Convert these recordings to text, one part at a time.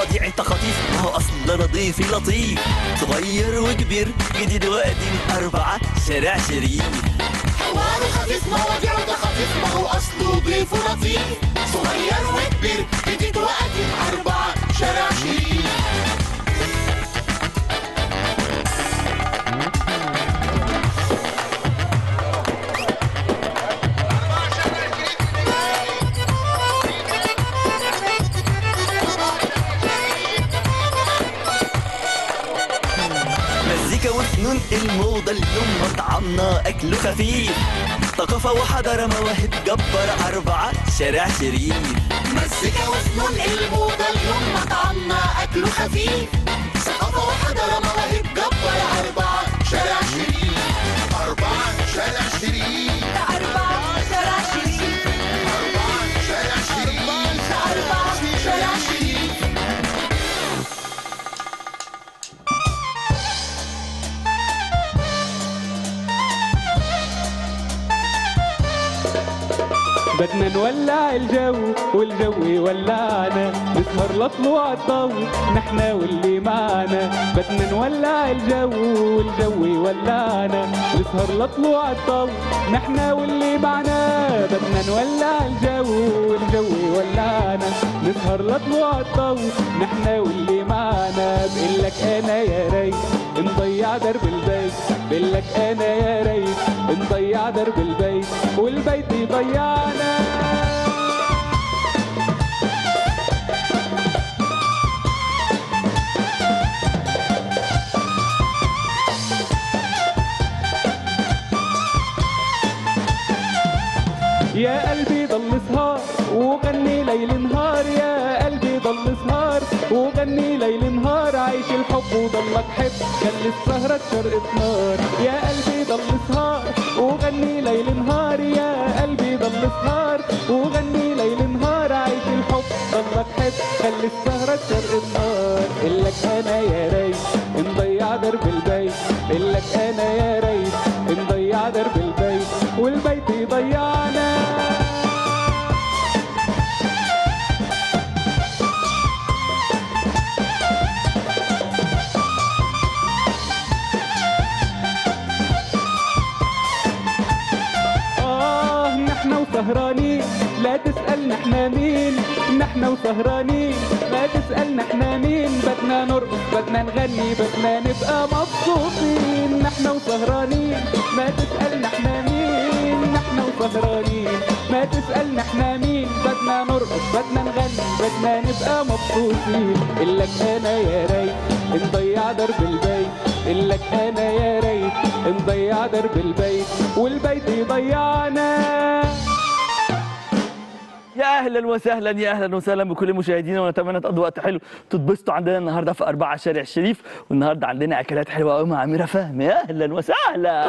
مواضيع انت خطيف ما هو اصلا نظيفي لطيف صغير وكبير جديد وقديم أربعة شارع شريف حواره خفيف مواضيعه ده خفيف ما هو اصله ضيف لطيف صغير وكبير جديد وقديم اربعه شارع شريف مزيكا وفنون الموضة اليوم مطعمنا أكله خفيف ثقافة وحضارة مواهب جبار أربعة شارع شريف مزيكا وفنون الموضة اليوم مطعمنا أكله خفيف ثقافة وحضارة مواهب جبار أربعة شارع شريف أربعة شارع شريف أربعة شارع شريف أربعة شارع شريف أربعة شارع شريف بدنا نولع الجو والجو يولعنا نسهر لطلوع الضو نحنا واللي معنا بدنا نولع الجو والجو يولعنا نسهر لطلوع الضو نحنا واللي معنا بدنا نولع الجو والجو يولعنا نسهر لطلوع الضو نحنا واللي معنا بقلك انا يا ريت نضيع درب البيت بقلك انا يا ريت نضيع درب البيت والبيت يضيعنا يا قلبي ضل سهار وغني ليل نهار يا قلبي ضل سهار وغني ليل نهار عيش الحب وضلك حب خلي السهرة شرقة نار يا قلبي ضل سهار وغني ليل نهار يا قلبي ضل سهار وغني ليل نهار عيش الحب ضلك حب خلي السهرة شرقة نار إلك أنا يا ريت نضيع درب البيت إلك أنا يا ريت نضيع درب البيت والبيت يضيعنا آه نحنا وسهرانين لا تسأل نحنا مين نحنا وسهرانين لا تسأل نحنا مين بدنا نرقص بدنا نغني بدنا نبقى مبسوطين نحنا وسهرانين ما تسأل نحنا مين نحنا وسهرانين ما تسأل نحنا مين بدنا نرقص بدنا نغني بدنا نبقى مبسوطين إلك أنا يا ريت نضيع درب البيت إلك أنا يا ريت نضيع درب البيت والبيت يضيعنا يا اهلا وسهلا يا اهلا وسهلا بكل مشاهدينا ونتمنى تقضوا وقت حلو تتبسطوا عندنا النهارده في أربعة شارع الشريف والنهارده عندنا اكلات حلوه قوي مع اميره فهمي يا اهلا وسهلا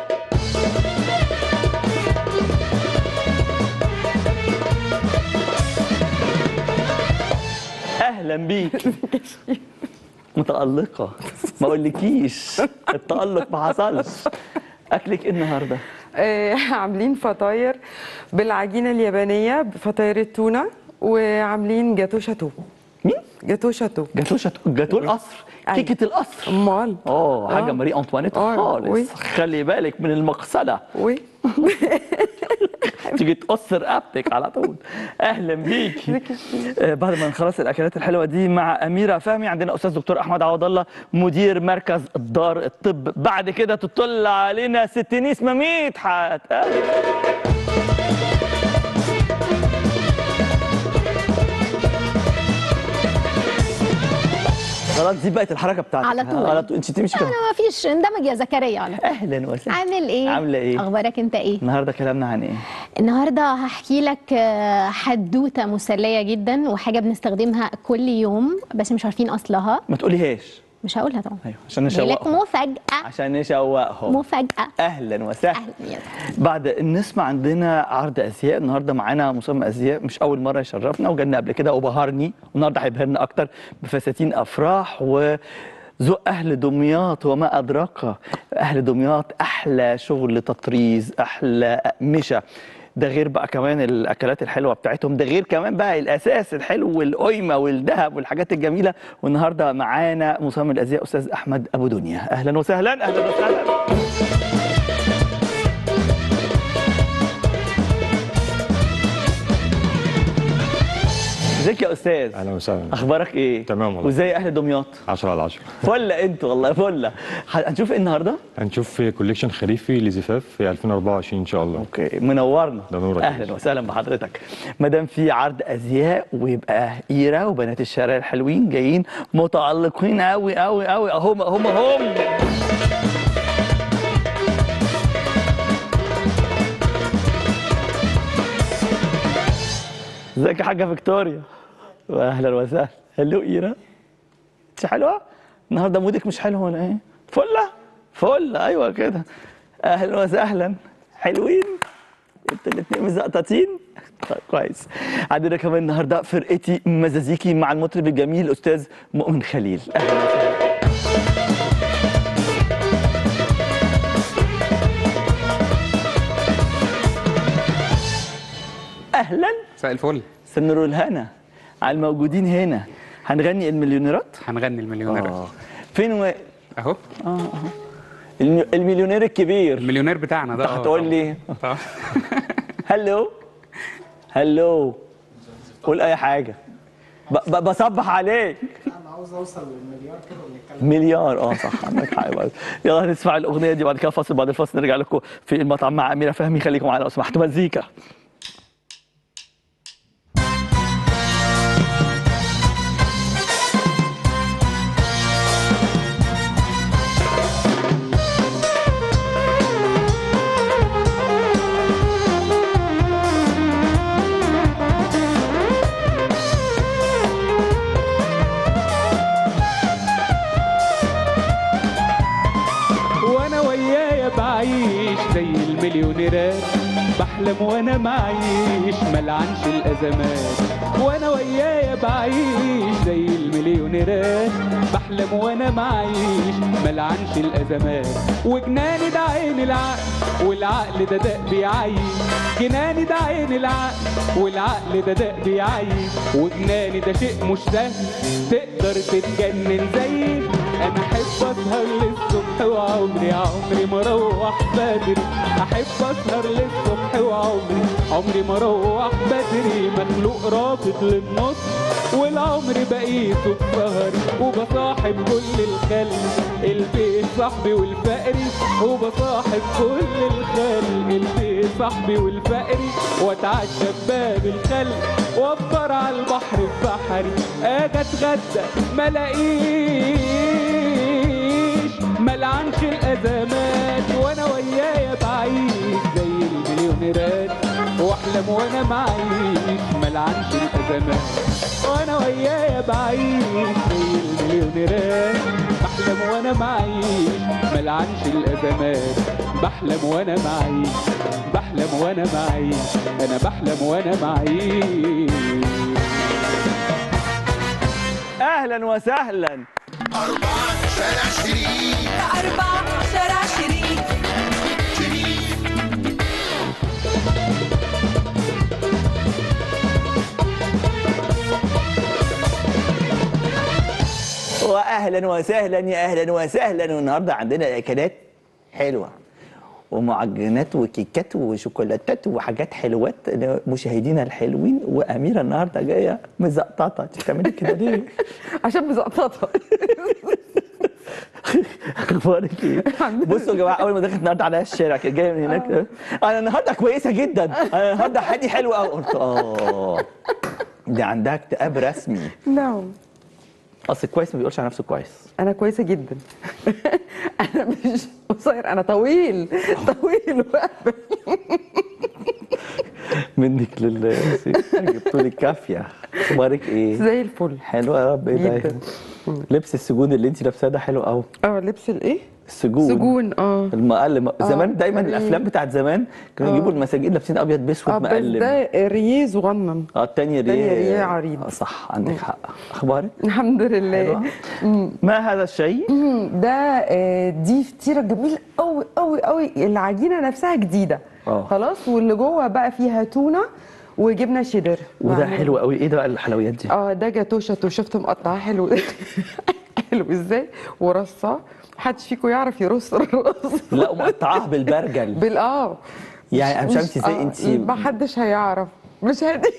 اهلا بيك متألقة ما اقولكيش التألق ما حصلش اكلك ايه النهارده آه، عاملين فطاير بالعجينه اليابانيه بفطاير التونه وعاملين جاتو شاتو مين؟ جاتو شاتو جاتو شاتو جاتو القصر أيوة. كيكة القصر امال اه حاجة آه. ماري انطوانيت آه، وي. خالص خلي بالك من المغسلة وي تيجي تقص رقبتك على طول اهلا بيكي آه، بعد ما نخلص الاكلات الحلوه دي مع اميره فهمي عندنا استاذ دكتور احمد عوض الله مدير مركز دار الطب بعد كده تطل علينا ست نسمه مدحت أهلاً. خلاص دي بقت الحركه بتاعتك على طول. على طول انت تمشي كده انا ما فيش اندمج يا زكريا على طول. اهلا وسهلا عامل ايه عامله ايه اخبارك انت ايه النهارده كلامنا عن ايه النهارده هحكي لك آه، حدوته مسليه جدا وحاجه بنستخدمها كل يوم بس مش عارفين اصلها ما تقوليهاش مش هقولها طبعا ايوه عشان جاي لك نشوقهم مفاجاه عشان نشوقهم مفاجاه اهلا وسهلا اهلا يا بعد النسمة عندنا عرض ازياء النهارده معانا مصمم ازياء مش اول مره يشرفنا وجالنا قبل كده وبهرني والنهارده هيبهرنا اكتر بفساتين افراح و ذوق اهل دمياط وما ادراك اهل دمياط احلى شغل تطريز احلى اقمشه ده غير بقى كمان الاكلات الحلوه بتاعتهم ده غير كمان بقى الاساس الحلو والقيمه والذهب والحاجات الجميله والنهارده معانا مصمم الازياء استاذ احمد ابو دنيا اهلا وسهلا اهلا وسهلا ازيك يا استاذ اهلا وسهلا اخبارك ايه تمام والله. وازاي اهل دمياط 10 على 10 فله انتوا والله فله هنشوف ايه النهارده هنشوف كوليكشن خريفي لزفاف في 2024 ان شاء الله اوكي منورنا ده نورك. اهلا وسهلا بحضرتك ما دام في عرض ازياء ويبقى ايره وبنات الشارع الحلوين جايين متالقين قوي قوي قوي هم هم هم ازيك يا حاجه فيكتوريا واهلا وسهلا هلو ايرا انت حلوه النهارده مودك مش حلو ولا ايه فله فله ايوه كده اهلا وسهلا حلوين انتوا الاثنين مزقططين طيب كويس عندنا كمان النهارده فرقتي مزازيكي مع المطرب الجميل الاستاذ مؤمن خليل اهلا وسهلا اهلا مساء الفل سنور الهنا على الموجودين هنا هنغني المليونيرات هنغني المليونير اه فين و... اهو الم- المليونير الكبير المليونير بتاعنا ده انت آه، هتقول طبعاً. لي طبعاً. هلو هلو قول اي حاجه ب... ب... بصبح عليك انا عاوز اوصل للمليار كده ونتكلم مليار اه صح عندك حق برضه. يلا هنسمع الاغنيه دي بعد كده فاصل بعد الفاصل نرجع لكم في المطعم مع اميره فهمي خليكم معانا لو سمحتوا مزيكا وانا ويايا بعيش زي المليونيرات بحلم وانا معيش ملعنش الازمات وانا ويايا بعيش زي المليونيرات بحلم وانا معيش ملعنش الازمات وجناني ده عين العقل والعقل ده دق بيعيش جناني ده عين العقل والعقل ده دق بيعيش وجناني ده شيء مش سهل تقدر تتجنن زيي انا احب اسهر للصبح وعمري عمري ما اروح بدري احب اسهر للصبح وعمري عمري ما اروح بدري مخلوق رافض للنص والعمر بقيته بسهري وبصاحب كل الخلق البيت صاحبي والفقري وبصاحب كل الخلق البيت صاحبي والفقري واتعشى بباب الخلق وافطر على البحر في بحري اجي اتغدى ملاقيش ملعنش الازمات وانا ويايا بعيش زي المليونيرات واحلم وانا معيش ملعنش الازمات وانا ويايا بعيش زي المليونيرات بحلم وانا معيش ملعنش الازمات بحلم وانا معيش بحلم وانا معيش انا بحلم وانا معيش اهلا وسهلا أربعة شارع شريف أربعة شارع شريف شريف واهلا وسهلا يا اهلا وسهلا والنهارده عندنا اكلات حلوه ومعجنات وكيكات وشوكولاتات وحاجات حلوات مشاهدينا الحلوين واميره النهارده جايه مزقططه انت بتعملي كده ليه؟ عشان مزقططه اخبارك ايه؟ بصوا يا جماعه اول ما دخلت النهارده على الشارع كده جايه من هناك انا النهارده كويسه جدا انا النهارده حالي حلو قوي قلت اه دي عندها اكتئاب رسمي نعم اصل كويس ما بيقولش على نفسه كويس انا كويسه جدا انا مش قصير انا طويل طويل وأهبل. منك لله جبت لي كافيه اخبارك ايه؟ زي الفل حلوه يا رب ايه ده جدا. لبس السجون اللي انت لابساه ده حلو قوي اه لبس الايه السجون سجون اه المقلم زمان آه، دايما غريب. الافلام بتاعت زمان كانوا آه. يجيبوا المساجين لابسين ابيض باسود اه بس مقلم ده ريه صغنن اه التانية التانية ريه ريه عريض. آه، صح عندك حق اخبارك الحمد لله حلوة. ما هذا الشيء مم، ده آه، دي فطيره جميله قوي قوي قوي العجينه نفسها جديده آه. خلاص واللي جوه بقى فيها تونه وجبنه شيدر وده بعمل- حلو قوي ايه ده بقى الحلويات دي اه ده جاتو شاتو شفت مقطعاه حلو حلو ازاي ورصاه محدش فيكم يعرف يرص الرص لا ومقطعاها بالبرجل بال اه يعني انا مش عارف ازاي آه، انت ما حدش هيعرف مش هدي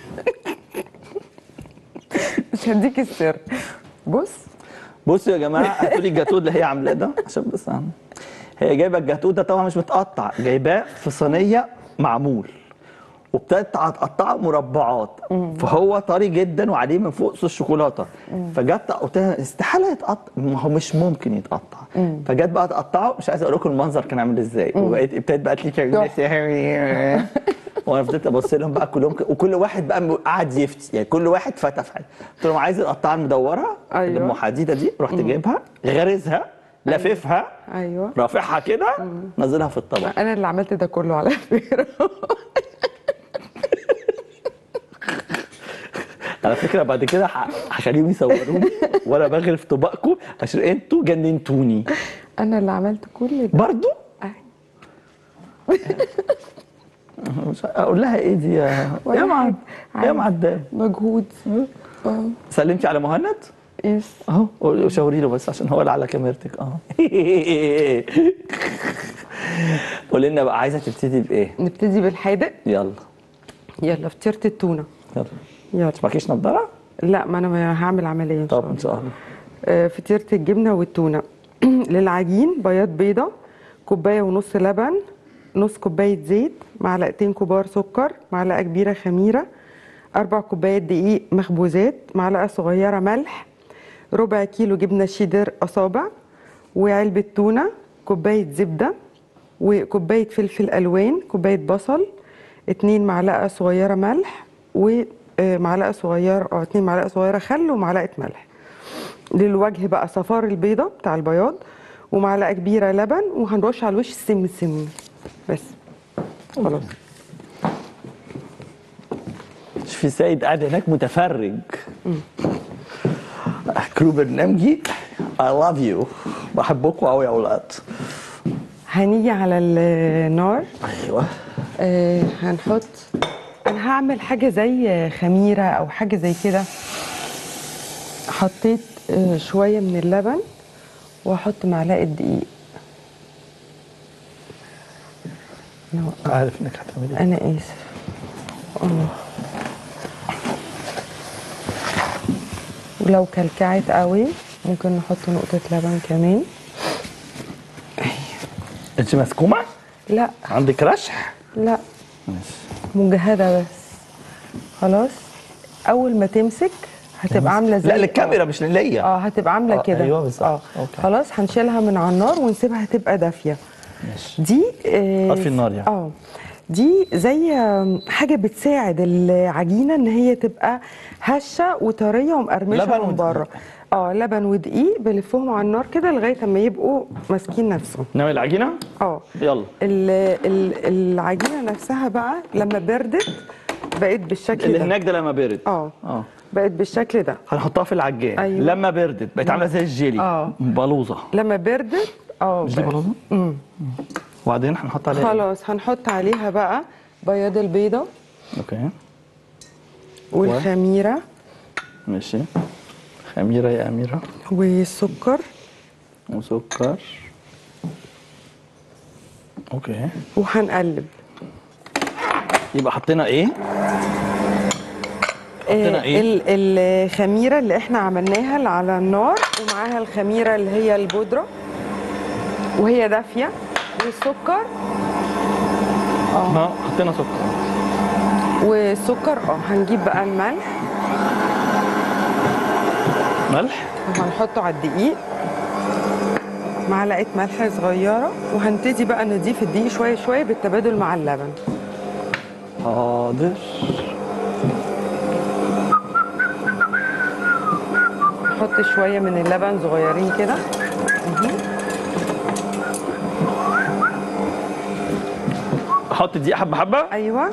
مش هديك السر بص بصوا يا جماعه هاتوا لي الجاتوه اللي هي عاملاه ده عشان بس أعمل. هي جايبه الجاتوه ده طبعا مش متقطع جايباه في صينيه معمول وابتدت تقطعه مربعات فهو طري جدا وعليه من فوق صوص شوكولاته فجت قلت لها استحاله يتقطع ما هو مش ممكن يتقطع فجت بقى تقطعه مش عايز اقول لكم المنظر كان عامل ازاي وبقيت ابتدت بقى تليك وانا فضلت ابص لهم بقى كلهم ك- وكل واحد بقى قعد يفتي يعني كل واحد فتى في حاجه قلت لهم عايز القطعه المدوره أيوة. اللي حديده دي رحت جايبها غرزها لففها ايوه رافعها كده نزلها في الطبق انا اللي عملت ده كله على فكره على فكره بعد كده ح- هخليهم يصوروني وانا بغرف طبقكم عشان انتوا جننتوني انا اللي عملت كل ده برضو أي. مش اقول لها ايه دي يا ولا يا معد حاجة. يا معدام مجهود اه سلمتي على مهند يس اهو شاوري له بس عشان هو اللي على كاميرتك اه قولي لنا بقى عايزه تبتدي بايه نبتدي بالحادق يلا يلا فطيره التونه يلا يلا معكيش نضاره لا ما انا هعمل عمليه ان شاء طب الله ان شاء الله آه، فطيره الجبنه والتونه للعجين بياض بيضه كوبايه ونص لبن نص كوبايه زيت معلقتين كبار سكر معلقه كبيره خميره اربع كوبايات دقيق مخبوزات معلقه صغيره ملح ربع كيلو جبنه شيدر اصابع وعلبه تونه كوبايه زبده وكوبايه فلفل الوان كوبايه بصل اتنين معلقه صغيره ملح ومعلقه صغيره اه اتنين معلقه صغيره خل ومعلقه ملح للوجه بقى صفار البيضه بتاع البياض ومعلقه كبيره لبن وهنرش على الوش السم سم بس خلاص في سيد قاعد هناك متفرج كرو برنامجي I love you بحبكم قوي يا اولاد هنيجي على النار ايوه آه هنحط انا هعمل حاجه زي خميره او حاجه زي كده حطيت آه شويه من اللبن واحط معلقه دقيق أنا- عارف انك هتعملي انا اسف اه ولو كلكعت قوي ممكن نحط نقطه لبن كمان انت مسكومه لا عندك رشح لا ماشي مجهده بس خلاص اول ما تمسك هتبقى عامله زي لا للكاميرا مش ليا اه هتبقى عامله آه، كده أيوة بالظبط. اه أوكي. خلاص هنشيلها من على النار ونسيبها تبقى دافيه ماشي دي آه أطفي النار يعني. اه دي زي آم، حاجه بتساعد العجينه ان هي تبقى هشه وطريه ومقرمشه لبن من ودقيق. بره اه لبن ودقيق بلفهم على النار كده لغايه اما يبقوا ماسكين نفسهم نعمل العجينه اه يلا ال- ال- العجينه نفسها بقى لما بردت بقت بالشكل اللي ده هناك ده لما برد اه اه بقت بالشكل ده هنحطها في العجان أيوة. لما بردت بقت عامله زي الجيلي آه. بلوزه لما بردت اه مش دي بقت- بلوزه؟ وبعدين هنحط عليها إيه؟ خلاص هنحط عليها بقى بياض البيضه اوكي والخميره ماشي خميره يا اميره والسكر وسكر اوكي وهنقلب يبقى حطينا ايه حطينا آه، إيه؟ ال- الخميره اللي احنا عملناها اللي على النار ومعاها الخميره اللي هي البودره وهي دافيه والسكر ما حطينا سكر والسكر اه هنجيب بقى الملح ملح وهنحطه على الدقيق معلقه ملح صغيره وهنبتدي بقى نضيف الدقيق شويه شويه بالتبادل مع اللبن حاضر نحط شويه من اللبن صغيرين كده احط دي حبه حبه ايوه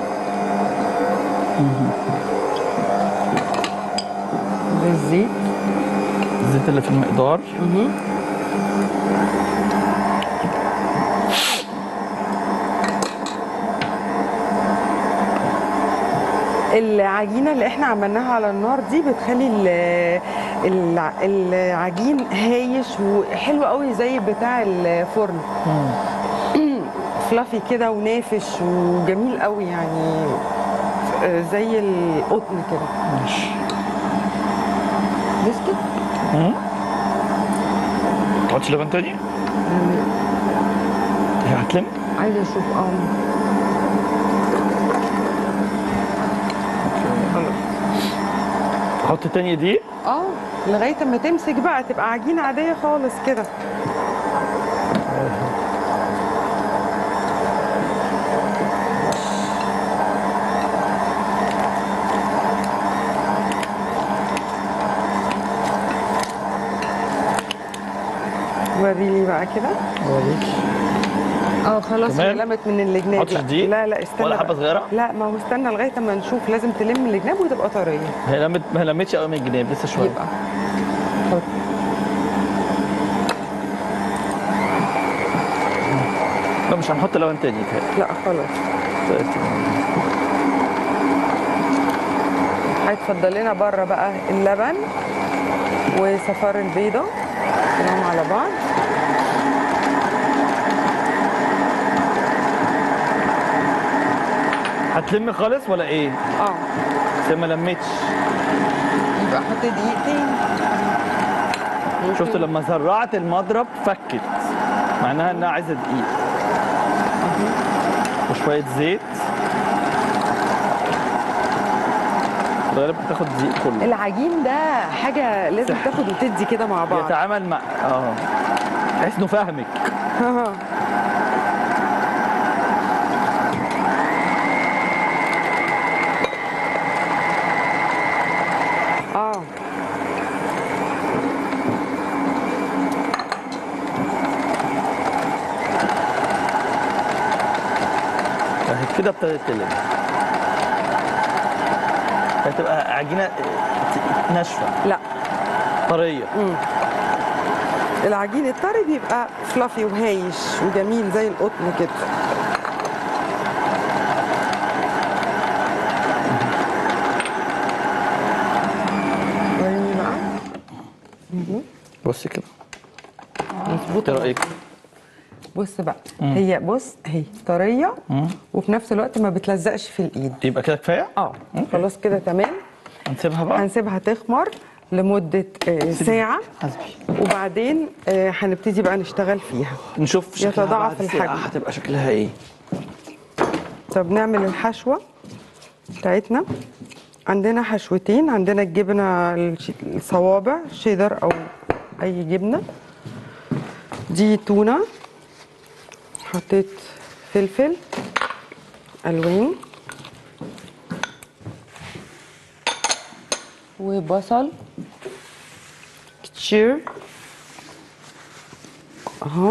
بالزيت الزيت اللي في المقدار العجينه اللي احنا عملناها على النار دي بتخلي ال- الع- العجين هايش وحلو قوي زي بتاع الفرن فلافي كده ونافش وجميل قوي يعني آه، زي القطن كده ماشي بس كده تحطش لبن تاني؟ هي هتلم؟ عايزه اشوف اه تحط تاني دي اه لغايه اما تمسك بقى تبقى عجينه عاديه خالص كده وريلي بقى كده اوريك اه خلاص كمان؟ لمت من الجناب حطش لا. دي؟ لا لا استنى ولا بقى. حبة صغيرة؟ لا ما هو استنى لغايه اما نشوف لازم تلم الجناب وتبقى طريه هي لمت ما لمتش قوي من الجناب لسه شويه يبقى حط لا مش هنحط لبن تاني يتهيألي. لا خلاص هيتفضل لنا بره بقى اللبن وصفار البيضه كلهم على بعض هتلم خالص ولا ايه؟ اه زي ما لمتش يبقى حط دقيقتين شفت لما زرعت المضرب فكت معناها انها عايزه دقيق وشويه زيت غالبا بتاخد دقيق كله العجين ده حاجه لازم تاخد وتدي كده مع بعض يتعامل مع اه تحس انه فاهمك اه فهي كده ابتدت تلم هتبقى عجينه ناشفه لا طريه العجين الطري بيبقى فلافي وهايش وجميل زي القطن كده وريني بقى بص كده مظبوط ايه رايك؟ بص بقى هي بص هي طريه وفي نفس الوقت ما بتلزقش في الايد يبقى كده كفايه؟ اه خلاص كده تمام هنسيبها بقى هنسيبها تخمر لمده آه، ساعه حسبي وبعدين آه، هنبتدي بقى نشتغل فيها نشوف شكلها يتضاعف بعد ساعة الحجم. هتبقى شكلها ايه طب نعمل الحشوة بتاعتنا عندنا حشوتين عندنا الجبنة الش- الصوابع شيدر أو أي جبنة دي تونة حطيت فلفل ألوان وبصل كتير اهو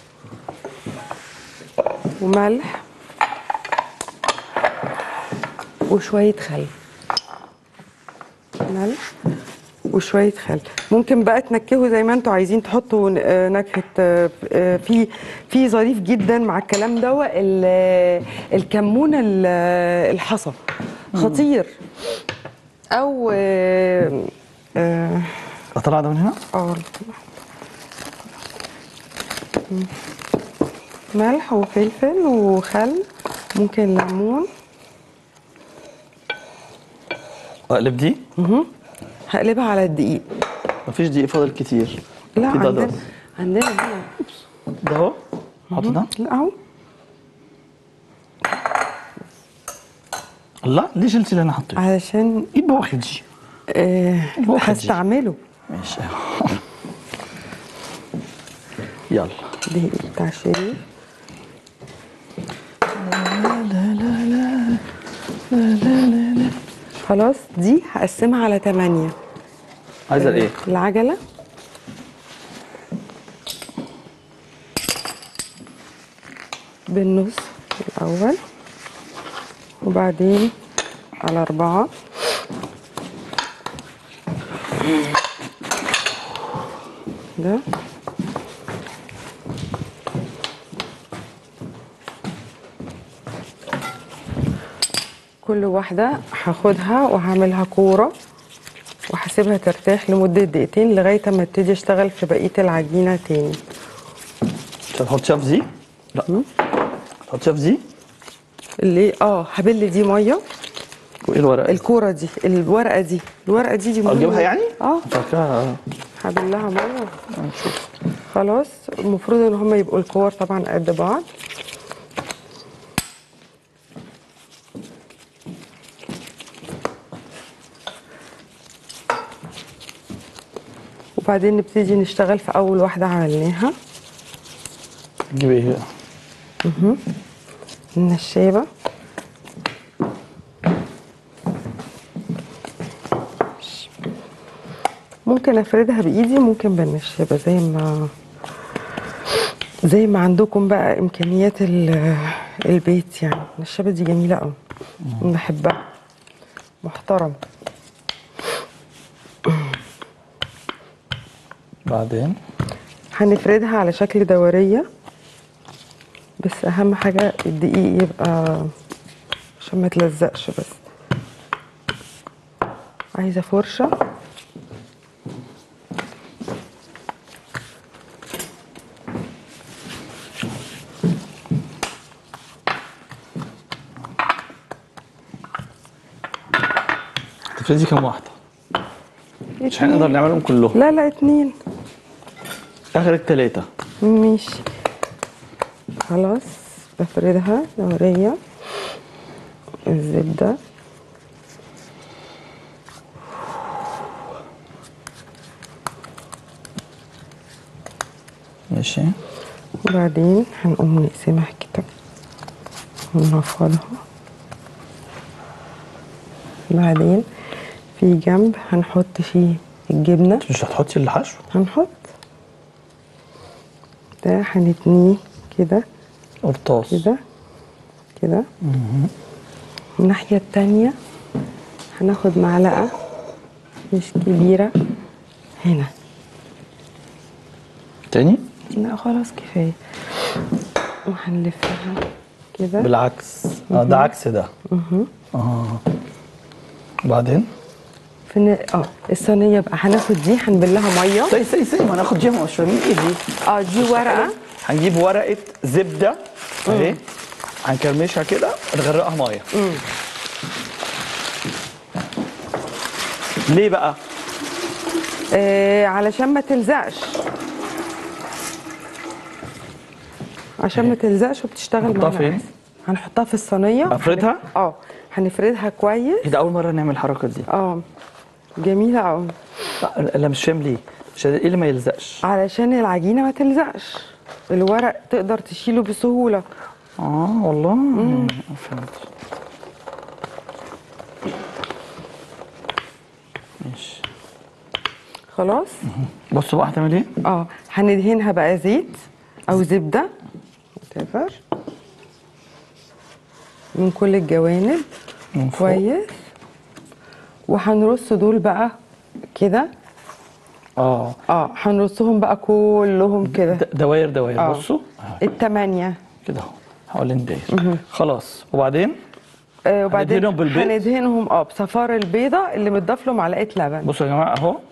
وملح وشوية خل ملح وشوية خل ممكن بقى تنكهوا زي ما انتوا عايزين تحطوا آه، نكهة آه، آه، في في ظريف جدا مع الكلام ده الكمون ال- آه، الحصى خطير او اه اه اطلع ده من هنا آه، ملح وفلفل وخل ممكن ليمون اقلب دي هقلبها على الدقيق مفيش دقيق فاضل كتير لا في ده عندنا ده عندنا هنا ده اهو حط ده لا اهو الله ليه شلتي اللي انا حطيته علشان يبقى واخد جي آه واحد جي. هستعمله ماشي يلا دقيق بتاع شريف خلاص دي هقسمها على تمانية عايزه الايه العجلة بالنص الأول وبعدين على أربعة ده كل واحدة هاخدها وهعملها كورة وهسيبها ترتاح لمدة دقيقتين لغاية ما ابتدي اشتغل في بقية العجينة تاني مش هتحطيها في زي؟ لا هتحطيها في زي؟ اللي اه هبل دي مية وايه الورق؟ الكورة دي الورقة دي الورقة دي دي مهمة. اجيبها يعني؟ اه فاكرها هبلها مية خلاص المفروض ان هم يبقوا الكور طبعا قد بعض وبعدين نبتدي نشتغل في اول واحدة عملناها تجيب ايه؟ النشابة ممكن افردها بايدي ممكن بالنشابة زي ما زي ما عندكم بقى امكانيات ال- البيت يعني النشابة دي جميلة قوي بحبها محترم بعدين هنفردها على شكل دورية بس أهم حاجة الدقيق يبقى عشان ما تلزقش بس عايزة فرشة تفرزي كام واحدة؟ مش هنقدر نعملهم كلهم لا لا اتنين اخرك ثلاثة ماشي خلاص بفردها دورية الزبدة ماشي وبعدين هنقوم نقسمها كده ونفضها بعدين في جنب هنحط فيه الجبنة مش هتحطي الحشو؟ هنحط ده هنتنيه كده قرطاس كده كده الناحية التانية هناخد معلقة مش كبيرة هنا تاني؟ لا خلاص كفاية وهنلفها كده بالعكس اه ده عكس ده اه وبعدين؟ في ن- اه الصينية بقى هناخد دي هنبلها مية سي سي سي ما ناخد جيم مش فاهمين ايه دي اه دي ورقة هنجيب ورقة زبدة اهي هنكرمشها كده نغرقها مية ليه بقى؟ آه علشان ما تلزقش عشان ما تلزقش وبتشتغل نحطها معانا فين؟ أحسن. هنحطها في الصينية افردها؟ اه هنفردها كويس ايه ده اول مرة نعمل الحركة دي اه جميلة قوي لا لا مش فاهم ليه مش ايه اللي ما يلزقش علشان العجينة ما تلزقش الورق تقدر تشيله بسهولة اه والله فهمت ماشي خلاص بصوا بقى هتعمل ايه؟ اه هندهنها بقى زيت او زبدة whatever. من كل الجوانب من فوق. كويس وهنرص دول بقى كده اه اه هنرصهم بقى كلهم كده د- دواير دواير آه. بصوا آه، التمانية كده اهو حوالين داير خلاص وبعدين آه وبعدين هندهنهم بالبيض؟ هندهنهم اه بصفار البيضة اللي متضاف له معلقة لبن بصوا يا جماعه اهو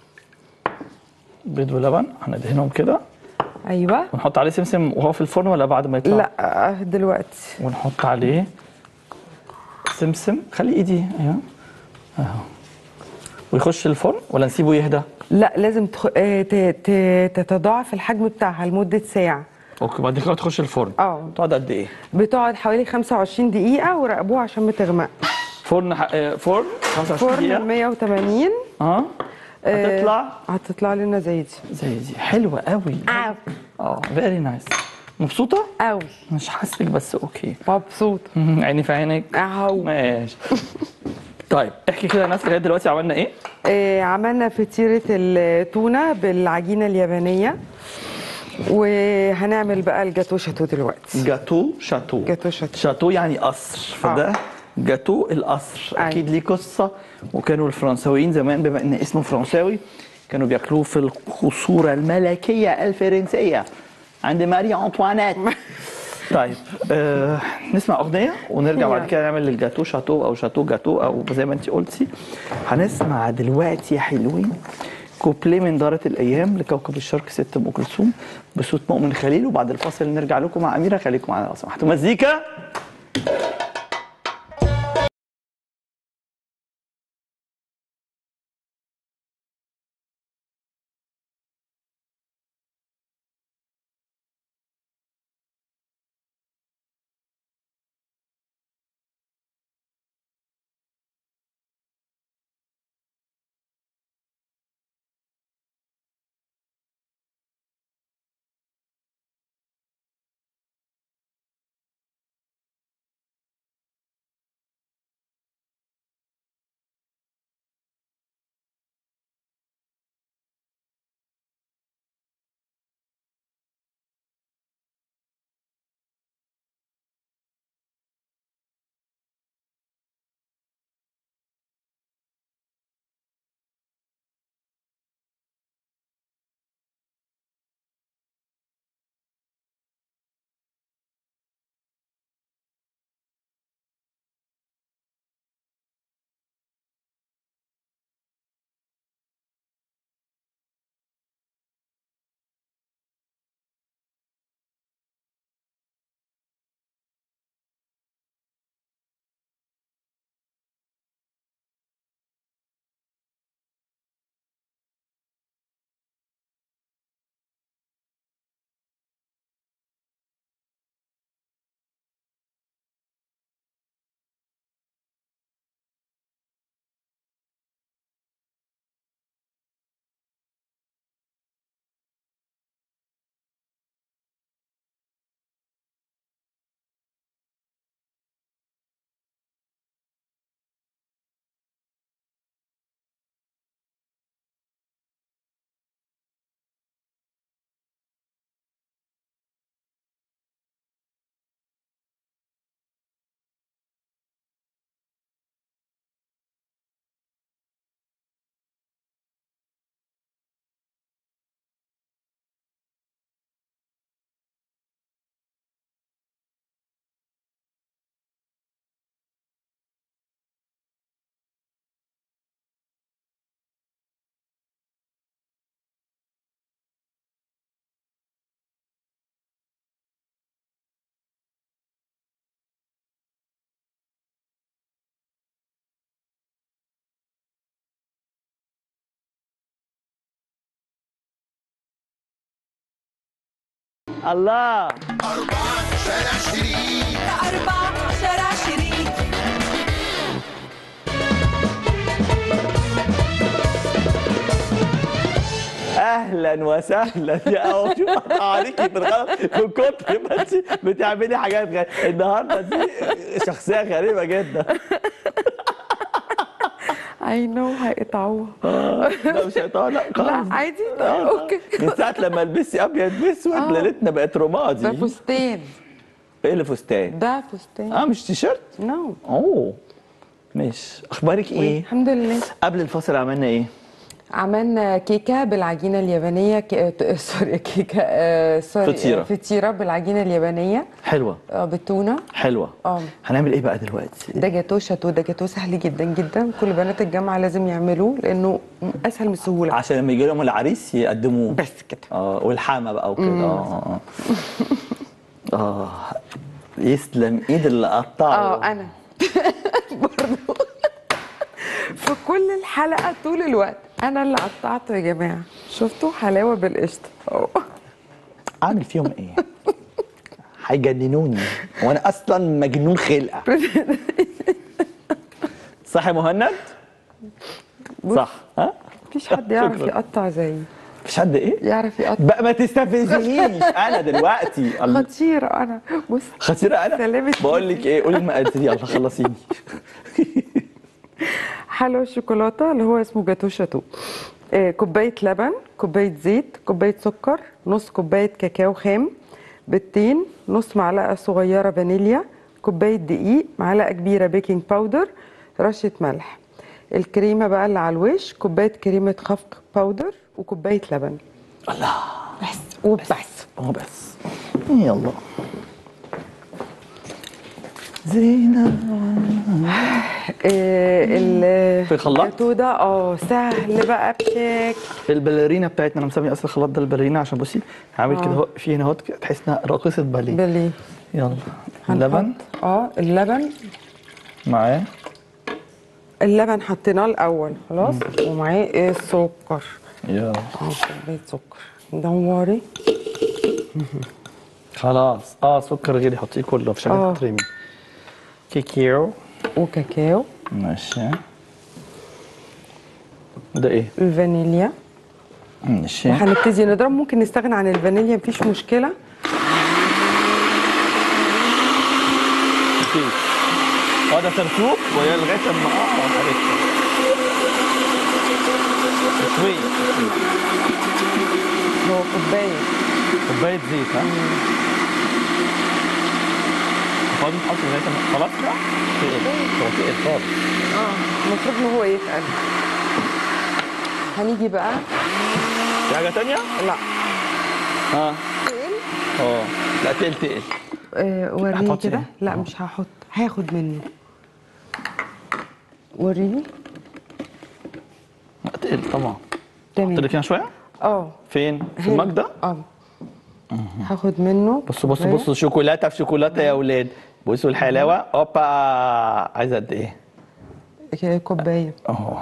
بيض ولبن هندهنهم كده ايوه ونحط عليه سمسم وهو في الفرن ولا بعد ما يطلع؟ لا آه دلوقتي ونحط عليه سمسم خلي ايدي ايوه اهو ويخش الفرن ولا نسيبه يهدى؟ لا لازم تخ... آه ت... ت... تتضاعف الحجم بتاعها لمدة ساعة اوكي بعد كده تخش الفرن اه تقعد قد ايه؟ بتقعد حوالي 25 دقيقة وراقبوها عشان ما تغمق فرن ح... آه، فرن 25 فرن دقيقة 180 اه آه، هتطلع هتطلع لنا زي دي زي دي حلوة قوي اه فيري نايس مبسوطة؟ قوي مش حاسك بس اوكي مبسوط عيني في عينك اهو ماشي طيب احكي كده يا ناس لغايه دلوقتي عملنا ايه؟ آه عملنا فطيرة التونة بالعجينة اليابانية وهنعمل بقى الجاتو شاتو دلوقتي جاتو شاتو جاتو شاتو. شاتو يعني قصر فده جاتو القصر أيوة. اكيد ليه قصه وكانوا الفرنساويين زمان بما ان اسمه فرنساوي كانوا بياكلوه في القصور الملكيه الفرنسيه عند ماري انطوانيت طيب آه نسمع اغنيه ونرجع بعد يلا. كده نعمل الجاتو شاتو او شاتو جاتو او زي ما انت قلتي هنسمع دلوقتي يا حلوين كوبليه من دارة الايام لكوكب الشرق ست ام كلثوم بصوت مؤمن خليل وبعد الفاصل نرجع لكم مع اميره خليكم معانا لو سمحتوا مزيكا الله أربعة شارع شريك أربعة شارع شريك اهلا وسهلا يا او شو قطع عليكي من غلط من كتر ما انت بتعملي حاجات غريبه النهارده دي شخصيه غريبه جدا اي نو هيقطعوها لا مش هيطلع لا لا خالص عادي آه، اوكي من ساعه لما لبستي ابيض باسود آه. ليلتنا بقت ده رمادي فستان ايه اللي فستان ده فستان اه مش تيشيرت نو اوه ماشي اخبارك ايه الحمد لله قبل الفاصل عملنا ايه عملنا كيكه بالعجينه اليابانيه ك... آه، سوري كيكه آه، سوري فطيرة. آه، فطيره بالعجينه اليابانيه حلوه آه، بالتونه حلوه اه هنعمل ايه بقى دلوقتي ده جاتو شاتو ده جاتو سهل جدا جدا كل بنات الجامعه لازم يعملوه لانه اسهل من السهوله عشان لما يجي لهم العريس يقدموه بس كده اه والحامه بقى وكده اه اه اه يسلم ايد اللي قطعه اه انا برضو في كل الحلقه طول الوقت انا اللي قطعته يا جماعه شفتوا حلاوه بالقشطه أهو. اعمل فيهم ايه هيجننوني وانا اصلا مجنون خلقه صح يا مهند صح ها مفيش حد يعرف شكراً. يقطع زيي مفيش حد ايه يعرف يقطع بقى ما تستفزنيش انا دلوقتي الله. خطيره انا بص خطيره انا سلامة بقول لك ايه قولي المقادير يلا خلصيني حلوى الشوكولاته اللي هو اسمه جاتو شاتو آه، كوبايه لبن كوبايه زيت كوبايه سكر نص كوبايه كاكاو خام بيضتين نص معلقه صغيره فانيليا كوبايه دقيق معلقه كبيره بيكنج باودر رشه ملح الكريمه بقى اللي على الوش كوبايه كريمه خفق باودر وكوبايه لبن الله بس وبس هو بس يلا زينة آه، ال في خلاط؟ الجاتو ده اه سهل بقى بشكل الباليرينا بتاعتنا انا مسمي اصل الخلاط ده الباليرينا عشان بصي عامل كده اهو في هنا اهو كده تحس انها راقصه باليه باليه يلا هنحط- اللبن اه اللبن معاه اللبن حطيناه الاول خلاص ومعاه السكر يلا اه كوبايه سكر دوري خلاص اه سكر غيري حطيه كله مفيش حاجه آه. تترمي كيكيو وكاكاو ماشي ده ايه الفانيليا ماشي وهنبتدي نضرب ممكن نستغنى عن الفانيليا مفيش مشكله مفيش اه ده ترتوب وهي لغايه اما اه عرفت تسويه هو كوبايه كوبايه زيت ها فاضي تحط لغايه اما خلاص بقى تقل هو تقل خالص اه المفروض ان هو يتقل هنيجي بقى في حاجه تانية؟ لا اه تقل اه لا تقل تقل آه وريني هتحطي كده إيه؟ لا آه. مش هحط هاخد منه وريني لا تقل طبعا حط تمام لك هنا شويه اه فين؟ في هنا. المجده اه هاخد منه بصوا بصوا كوباية. بصوا شوكولاته في شوكولاته يا اولاد بصوا الحلاوه اوبا عايزه قد ايه؟ كده كوبايه اهو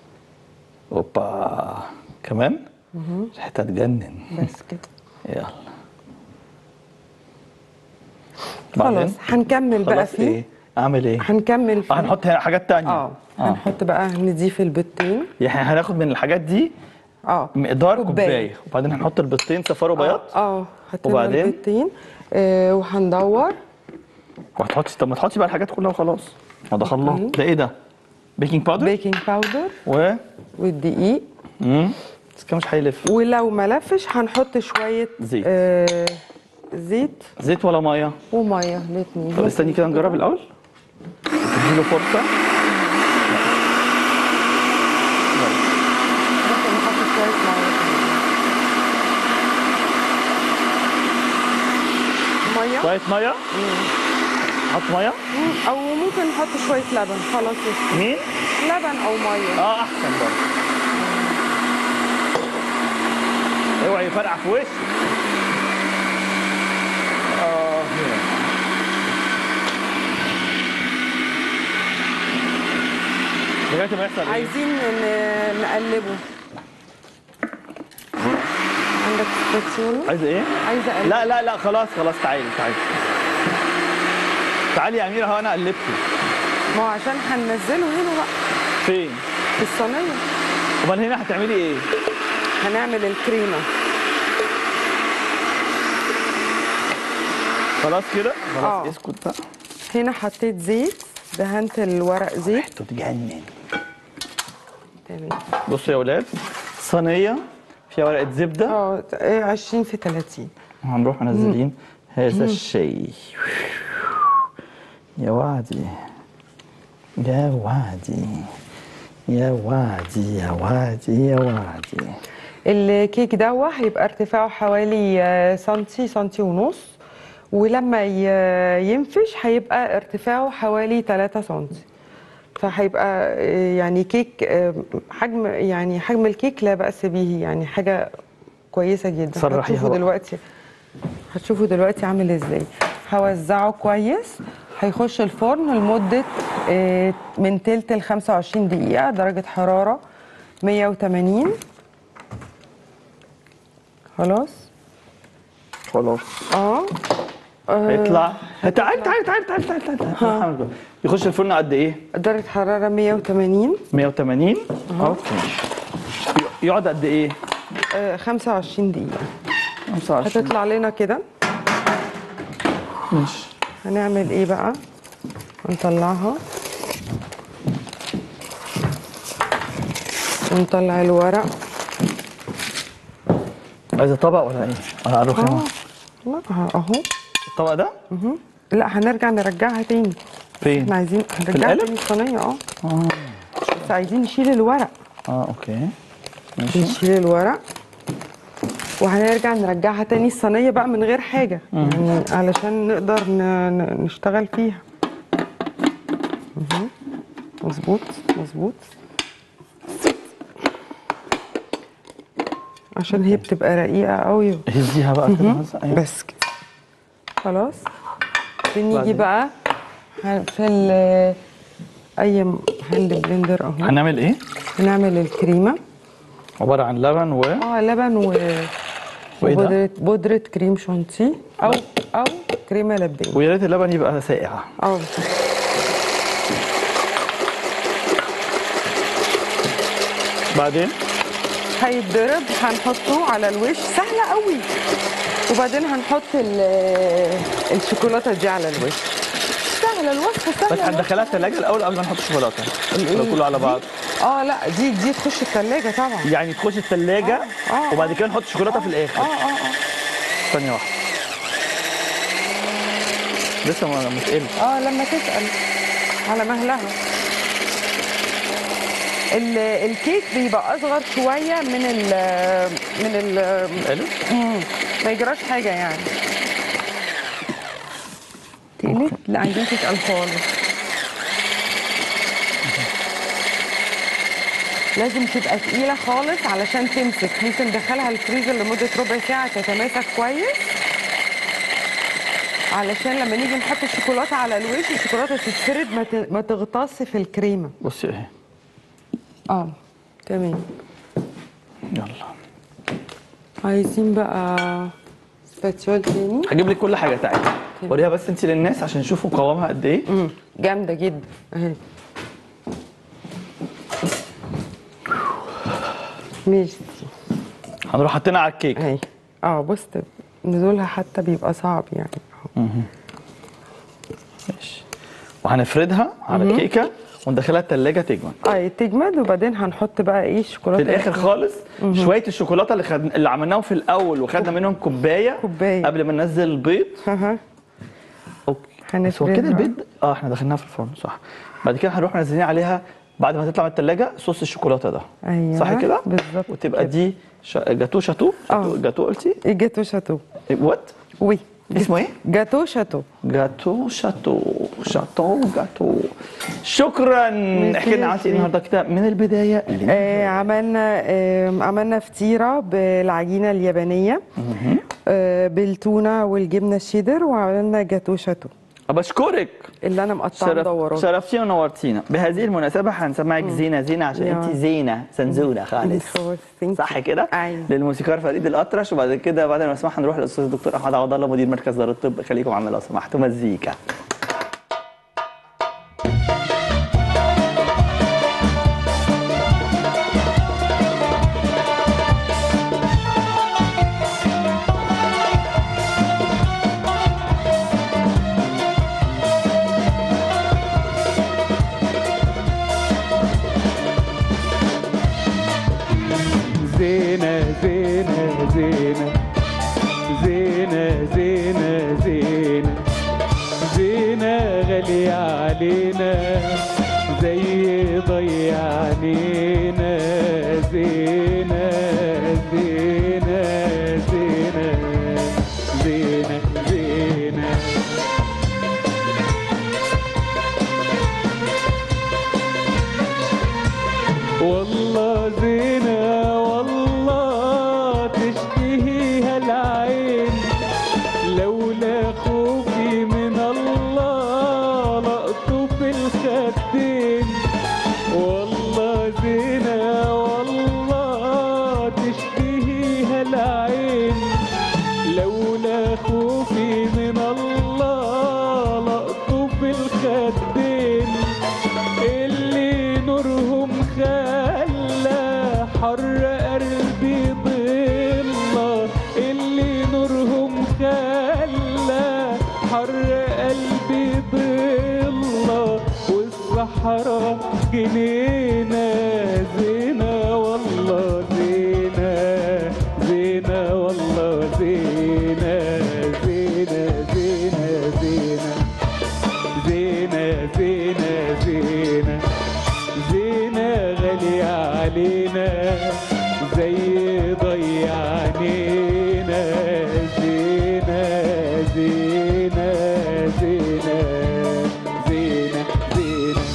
اوبا كمان ريحتها تجنن بس كده يلا بعدين خلاص هنكمل بقى خلاص فيه ايه؟ اعمل ايه؟ هنكمل فيه اه هنحط هنا حاجات تانية اه هنحط بقى نضيف البيضتين يعني هناخد من الحاجات دي اه مقدار كوباية. كوبايه وبعدين هنحط البيضتين صفار وبياض اه حطينا وبعدين؟ البيضتين آه وهندور وهتحطي طب ما تحطي بقى الحاجات كلها وخلاص ما ده خلاط أوكي. ده ايه ده؟ بيكنج باودر بيكنج باودر و والدقيق امم بس كده مش هيلف ولو ما لفش هنحط شويه زيت. آه زيت زيت ولا ميه؟ وميه الاثنين طب استني كده نجرب الاول اديله فرصه ممكن نحط شويه ميه كمان. ميه شويه ميه حط ميه مم، او ممكن نحط شويه لبن خلاص يسكت. مين؟ لبن او ميه اه احسن برضه اوعي يفرقع في وشك اه هنا لغايه ما يحصل ايه؟ عايزين ن- نقلبه عندك سباتيولا عايزه ايه؟ عايزه اقلب لا لا لا خلاص خلاص تعالي تعالي تعالي يا اميره هو انا قلبته ما هو عشان هننزله هنا بقى فين؟ في الصينيه امال هنا هتعملي ايه؟ هنعمل الكريمه خلاص كده؟ خلاص آه. اسكت بقى هنا حطيت زيت دهنت الورق زيت ريحته تجنن تمام بصوا يا ولاد صينيه فيها ورقه زبده اه إيه، 20 في 30 وهنروح منزلين هذا الشيء يا وعدي يا وعدي يا وعدي يا وعدي يا وعدي الكيك دوا هيبقى ارتفاعه حوالي آه، سنتي سنتي ونص ولما ي- ينفش هيبقى ارتفاعه حوالي 3 سنتي فهيبقى آه، يعني كيك آه، حجم يعني حجم الكيك لا بأس به يعني حاجة كويسة جدا صرحيها هتشوفوا بقى. دلوقتي هتشوفوا دلوقتي عامل ازاي هوزعه كويس هيخش الفرن لمدة آه، من تلت ل 25 دقيقة درجة حرارة 180 خلاص خلاص اه آه، هيطلع تعال تعال تعال تعال تعال تعال يخش الفرن قد ايه؟ درجة حرارة 180 180 اوكي يقعد قد ايه؟ آه، 25 دقيقة 25 هتطلع لنا كده ماشي هنعمل ايه بقى هنطلعها ونطلع الورق عايزه طبق ولا ايه؟ ولا على اه الرخامه؟ لا اهو الطبق ده؟ لا هنرجع نرجعها تاني فين؟ احنا عايزين هنرجعها القالب؟ تاني الصينية اه بس عايزين نشيل الورق اه اوكي ماشي نشيل الورق وهنرجع نرجعها تاني الصينية بقى من غير حاجة يعني علشان نقدر ن- ن- نشتغل فيها مظبوط مظبوط عشان هي بتبقى رقيقه قوي هزيها بقى كده هزة. أيوة. بس كده خلاص بنيجي بعدين؟ بقى ه- في ال- اي هاند بلندر اهو هنعمل ايه؟ هنعمل الكريمه عباره عن لبن و اه لبن و وإيه ده؟ وبودرة بودرة كريم شانتيه او او كريمه لباني ويا ريت اللبن يبقى ساقع اه بعدين هيتضرب هنحطه على الوش سهله قوي وبعدين هنحط ال- الشوكولاته دي على الوش سهله الوصفه بس سهله هندخلها الثلاجه الاول قبل ما نحط الشوكولاته الإيه؟ ولا كله على بعض اه لا دي دي تخش الثلاجه طبعا يعني تخش الثلاجه آه، آه، وبعد كده نحط الشوكولاته في اه الاخر اه اه ثانيه واحده لسه ما مش قل اه لما تسأل على مهلها ال- الكيك بيبقى اصغر شويه من ال من ال قالوا مم. ما يجراش حاجه يعني تقلت لا عايزاها تتقل خالص لازم تبقى تقيله خالص علشان تمسك ممكن ندخلها الفريزر لمده ربع ساعه تتماسك كويس علشان لما نيجي نحط الشوكولاته على الوش الشوكولاته تتفرد ما ت- ما تغطس في الكريمه بصي اهي اه تمام يلا عايزين بقى سباتيول تاني هجيب لك كل حاجه تعالي وريها بس انت للناس عشان يشوفوا قوامها قد ايه مم. جامده جدا اهي ماشي هنروح حاطينها على الكيك اهي اه بص نزولها حتى بيبقى صعب يعني اهو ماشي وهنفردها على الكيكه وندخلها الثلاجه تجمد اه تجمد وبعدين هنحط بقى ايه في الشوكولاته الاخر خالص شويه الشوكولاته اللي خد... اللي عملناهم في الاول وخدنا منهم كوبايه كوباية. قبل ما ننزل البيض اها اوكي بس هو كده هنفردها. البيض اه احنا دخلناها في الفرن صح بعد كده هنروح منزلين عليها بعد ما تطلع من الثلاجه صوص الشوكولاته ده ايوه صح كده بالظبط وتبقى كده. دي ش... جاتو شاتو آه. جاتو, جاتو قلتي الجاتو شاتو وات وي اسمه ايه جاتو شاتو جاتو شاتو شاتو جاتو شكرا احكي لنا عملتي ايه النهارده كده من البدايه آه عملنا آه عملنا فطيره بالعجينه اليابانيه آه بالتونه والجبنه الشيدر وعملنا جاتو شاتو بشكرك اللي انا مقطعه شرف مدورات شرفتينا ونورتينا بهذه المناسبة هنسمعك زينة زينة عشان يا. انت زينة زنزونة خالص خلاص، thank you. صح كده؟ أيوة. للموسيقار فريد الأطرش وبعد كده بعد ما نسمعها نروح للأستاذ الدكتور أحمد عوض الله مدير مركز دار الطب خليكم معانا لو سمحتوا مزيكا زينة زينة زينة زينة زينة زينة زينة غالية علينا زي ضيع عنينا زينة زينة زينة زينة زينة والله زينة والله تشتهيها العين لولا خوفي من الله لقطه في الخدين والله زينة والله تشتهيها العين لولا خوفي من الله لقطه في الخدين اللي نورهم خلى حر قلبي ضلة اللي نورهم خلى حر قلبي ضلة والصحراء جنينة زينة والله زينة زينة والله زينة زينة زينة زينة زينة زينة زينة زينة غالية علينا زي ضيع عنينا زينة زينة زينة زينة زينة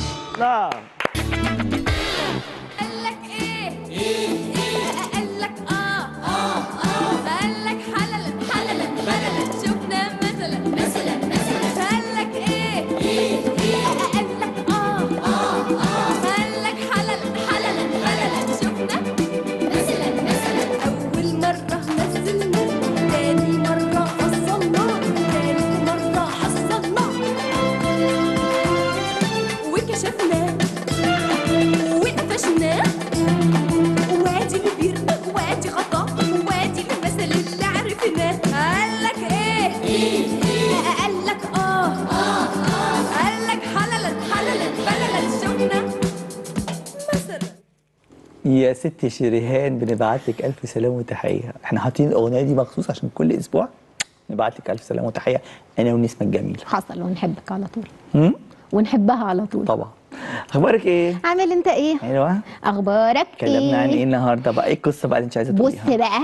يا ست شريهان بنبعت لك الف سلام وتحيه احنا حاطين الاغنيه دي مخصوص عشان كل اسبوع نبعت لك الف سلام وتحيه انا ونسمه الجميل حصل ونحبك على طول هم؟ ونحبها على طول طبعا اخبارك ايه عامل انت ايه ايوه اخبارك كلمنا عن ايه ايه النهارده بقى ايه القصه بقى اللي انت عايزه بص تقوليها بقى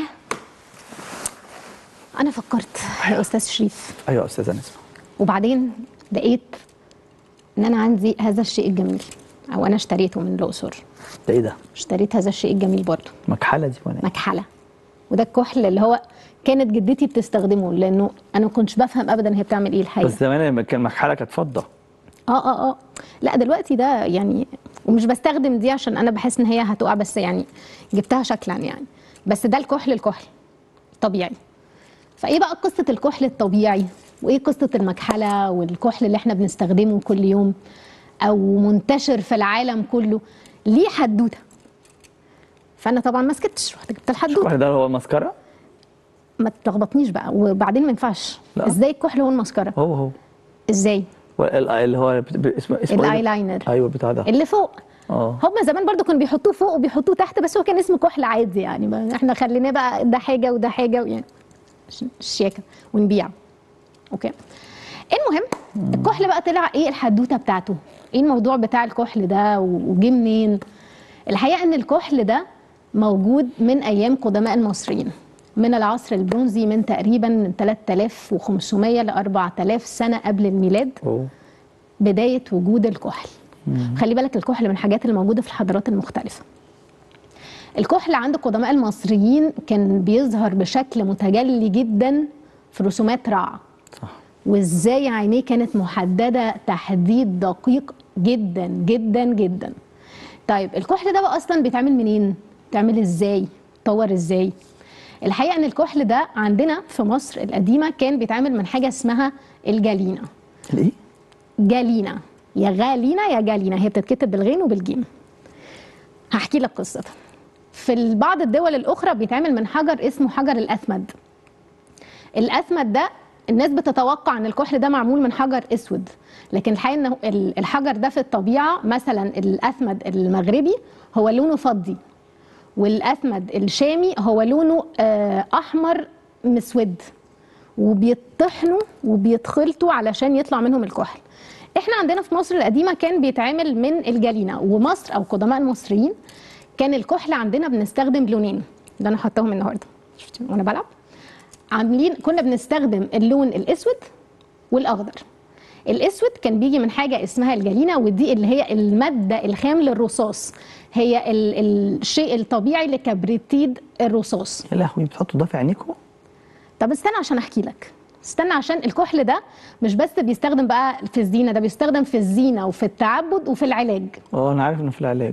انا فكرت يا استاذ شريف ايوه يا استاذه نسمه وبعدين لقيت ان انا عندي هذا الشيء الجميل او انا اشتريته من الاقصر ده ايه ده اشتريت هذا الشيء الجميل برضه مكحله دي ولا ايه مكحله وده الكحل اللي هو كانت جدتي بتستخدمه لانه انا ما كنتش بفهم ابدا هي بتعمل ايه الحقيقه بس زمان لما كان مكحله كانت فضه اه اه اه لا دلوقتي ده يعني ومش بستخدم دي عشان انا بحس ان هي هتقع بس يعني جبتها شكلا يعني بس ده الكحل الكحل طبيعي فايه بقى قصه الكحل الطبيعي وايه قصه المكحله والكحل اللي احنا بنستخدمه كل يوم او منتشر في العالم كله ليه حدوته فانا طبعا ما سكتش رحت جبت الحدوته الكحل ده هو المسكره ما تلخبطنيش بقى وبعدين ما ينفعش لا. ازاي الكحل هو المسكره هو هو ازاي وال- اللي هو بت- ب- اسمه اسمه إيه ده؟ الايلاينر ايوه بتاع ده اللي فوق اه هم زمان برضو كانوا بيحطوه فوق وبيحطوه تحت بس هو كان اسمه كحل عادي يعني ما احنا خليناه بقى ده حاجه وده حاجه يعني ش- شياكه ونبيع اوكي المهم الكحل بقى طلع ايه الحدوته بتاعته ايه الموضوع بتاع الكحل ده و- وجه منين الحقيقه ان الكحل ده موجود من ايام قدماء المصريين من العصر البرونزي من تقريبا 3500 ل 4000 سنه قبل الميلاد أوه. بدايه وجود الكحل خلي بالك الكحل من الحاجات اللي موجوده في الحضارات المختلفه الكحل عند قدماء المصريين كان بيظهر بشكل متجلي جدا في رسومات رع صح وازاي عينيه كانت محدده تحديد دقيق جدا جدا جدا طيب الكحل ده بقى اصلا بيتعمل منين بيتعمل ازاي طور ازاي الحقيقه ان الكحل ده عندنا في مصر القديمه كان بيتعمل من حاجه اسمها الجالينا الايه جالينا يا غالينا يا جالينا هي بتتكتب بالغين وبالجيم هحكي لك قصتها في بعض الدول الاخرى بيتعمل من حجر اسمه حجر الاثمد الاثمد ده الناس بتتوقع ان الكحل ده معمول من حجر اسود لكن الحقيقه ان ال- الحجر ده في الطبيعه مثلا الاثمد المغربي هو لونه فضي والاثمد الشامي هو لونه آه، احمر مسود وبيطحنوا وبيتخلطوا علشان يطلع منهم الكحل احنا عندنا في مصر القديمه كان بيتعمل من الجلينه ومصر او قدماء المصريين كان الكحل عندنا بنستخدم لونين ده انا حطاهم النهارده شفتي وانا بلعب عاملين كنا بنستخدم اللون الاسود والاخضر الاسود كان بيجي من حاجه اسمها الجلينه ودي اللي هي الماده الخام للرصاص هي ال الشيء الطبيعي لكبريتيد الرصاص يا لهوي بتحطوا ده في عينيكم طب استنى عشان احكي لك استنى عشان الكحل ده مش بس بيستخدم بقى في الزينه ده بيستخدم في الزينه وفي التعبد وفي العلاج اه انا عارف انه في العلاج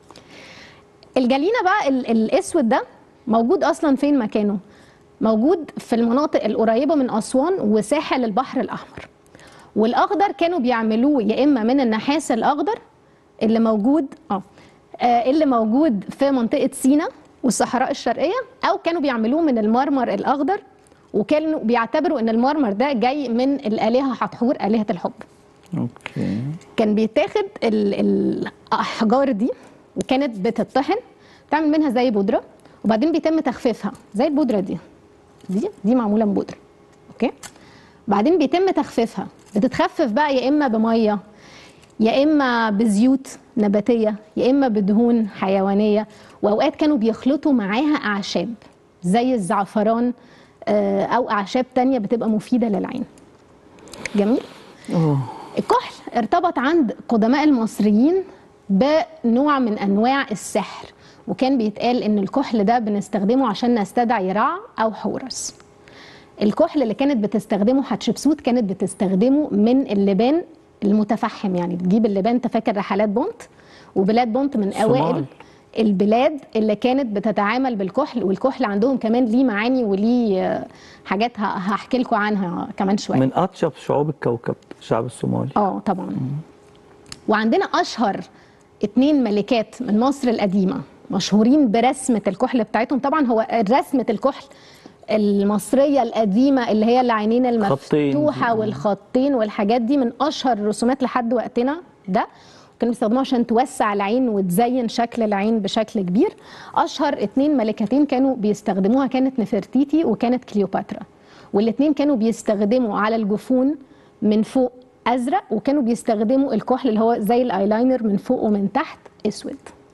الجلينه بقى ال الاسود ده موجود اصلا فين مكانه موجود في المناطق القريبه من اسوان وساحل البحر الاحمر والاخضر كانوا بيعملوه يا اما من النحاس الاخضر اللي موجود اه آه، اللي موجود في منطقه سينا والصحراء الشرقيه او كانوا بيعملوه من المرمر الاخضر وكانوا بيعتبروا ان المرمر ده جاي من الالهه حتحور الهه الحب اوكي كان بيتاخد ال- الاحجار دي وكانت بتطحن تعمل منها زي بودره وبعدين بيتم تخفيفها زي البودره دي دي دي معموله من بودره اوكي بعدين بيتم تخفيفها بتتخفف بقى يا اما بميه يا اما بزيوت نباتيه يا اما بدهون حيوانيه واوقات كانوا بيخلطوا معاها اعشاب زي الزعفران آه، او اعشاب تانية بتبقى مفيده للعين جميل الكحل ارتبط عند قدماء المصريين بنوع من انواع السحر وكان بيتقال ان الكحل ده بنستخدمه عشان نستدعي رع او حورس الكحل اللي كانت بتستخدمه حتشبسوت كانت بتستخدمه من اللبان المتفحم يعني بتجيب اللبان انت فاكر رحلات بونت وبلاد بونت من الصومال. اوائل البلاد اللي كانت بتتعامل بالكحل والكحل عندهم كمان ليه معاني وليه آه، حاجات ه- هحكي لكم عنها كمان شويه من اطيب شعوب الكوكب الشعب الصومالي اه طبعا وعندنا اشهر اتنين ملكات من مصر القديمه مشهورين برسمه الكحل بتاعتهم طبعا هو رسمه الكحل المصريه القديمه اللي هي العينين خطين. المفتوحه والخطين والحاجات دي من اشهر الرسومات لحد وقتنا ده كانوا بيستخدموها عشان توسع العين وتزين شكل العين بشكل كبير اشهر اتنين ملكتين كانوا بيستخدموها كانت نفرتيتي وكانت كليوباترا والاتنين كانوا بيستخدموا على الجفون من فوق ازرق وكانوا بيستخدموا الكحل اللي هو زي الايلاينر من فوق ومن تحت اسود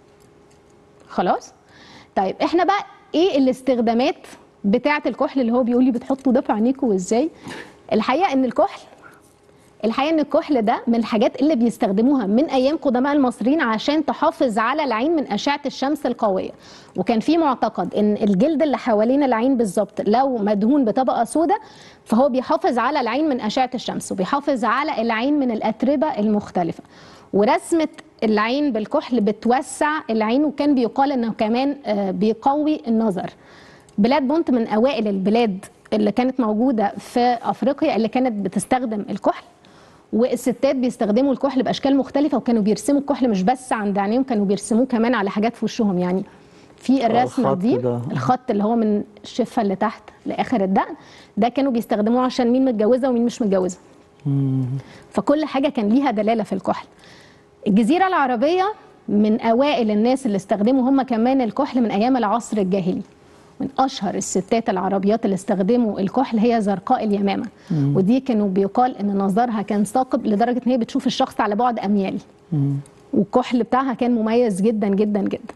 خلاص طيب احنا بقى ايه الاستخدامات بتاعه الكحل اللي هو بيقول لي بتحطوا ده في عينيكوا وازاي الحقيقه ان الكحل الحقيقه ان الكحل ده من الحاجات اللي بيستخدموها من ايام قدماء المصريين عشان تحافظ على العين من اشعه الشمس القويه وكان في معتقد ان الجلد اللي حوالين العين بالظبط لو مدهون بطبقه سوداء فهو بيحافظ على العين من اشعه الشمس وبيحافظ على العين من الاتربه المختلفه ورسمه العين بالكحل بتوسع العين وكان بيقال انه كمان آه، بيقوي النظر بلاد بونت من اوائل البلاد اللي كانت موجوده في افريقيا اللي كانت بتستخدم الكحل والستات بيستخدموا الكحل باشكال مختلفه وكانوا بيرسموا الكحل مش بس عند عينيهم كانوا بيرسموه كمان على حاجات في وشهم يعني في الرسمه الخط دي ده. الخط اللي هو من الشفه اللي تحت لاخر الدقن ده كانوا بيستخدموه عشان مين متجوزه ومين مش متجوزه فكل حاجه كان ليها دلاله في الكحل الجزيره العربيه من اوائل الناس اللي استخدموا هم كمان الكحل من ايام العصر الجاهلي من اشهر الستات العربيات اللي استخدموا الكحل هي زرقاء اليمامه ودي كانوا بيقال ان نظرها كان ثاقب لدرجه ان هي بتشوف الشخص على بعد اميال والكحل بتاعها كان مميز جدا جدا جدا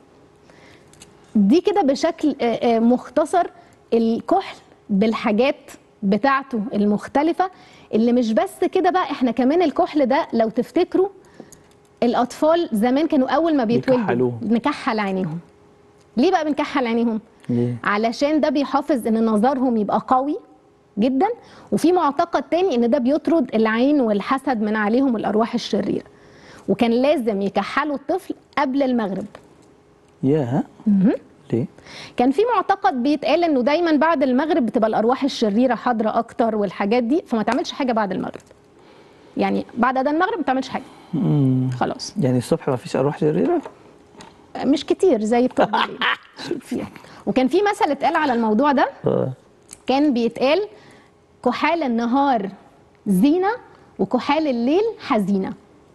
دي كده بشكل آه، آه، مختصر الكحل بالحاجات بتاعته المختلفة اللي مش بس كده بقى احنا كمان الكحل ده لو تفتكروا الأطفال زمان كانوا أول ما بيتولدوا بيكحلوه. نكحل عينيهم ليه بقى بنكحل عينيهم؟ ليه؟ علشان ده بيحافظ ان نظرهم يبقى قوي جدا وفي معتقد تاني ان ده بيطرد العين والحسد من عليهم الارواح الشريره وكان لازم يكحلوا الطفل قبل المغرب ياه ليه؟ كان في معتقد بيتقال انه دايما بعد المغرب بتبقى الارواح الشريره حاضره اكتر والحاجات دي فما تعملش حاجه بعد المغرب يعني بعد اذان المغرب ما تعملش حاجه خلاص يعني الصبح ما فيش اروح شريره؟ مش كتير زي بتوع بالليل كتير. وكان في مثل اتقال على الموضوع ده اه كان بيتقال كحال النهار زينة وكحال الليل حزينة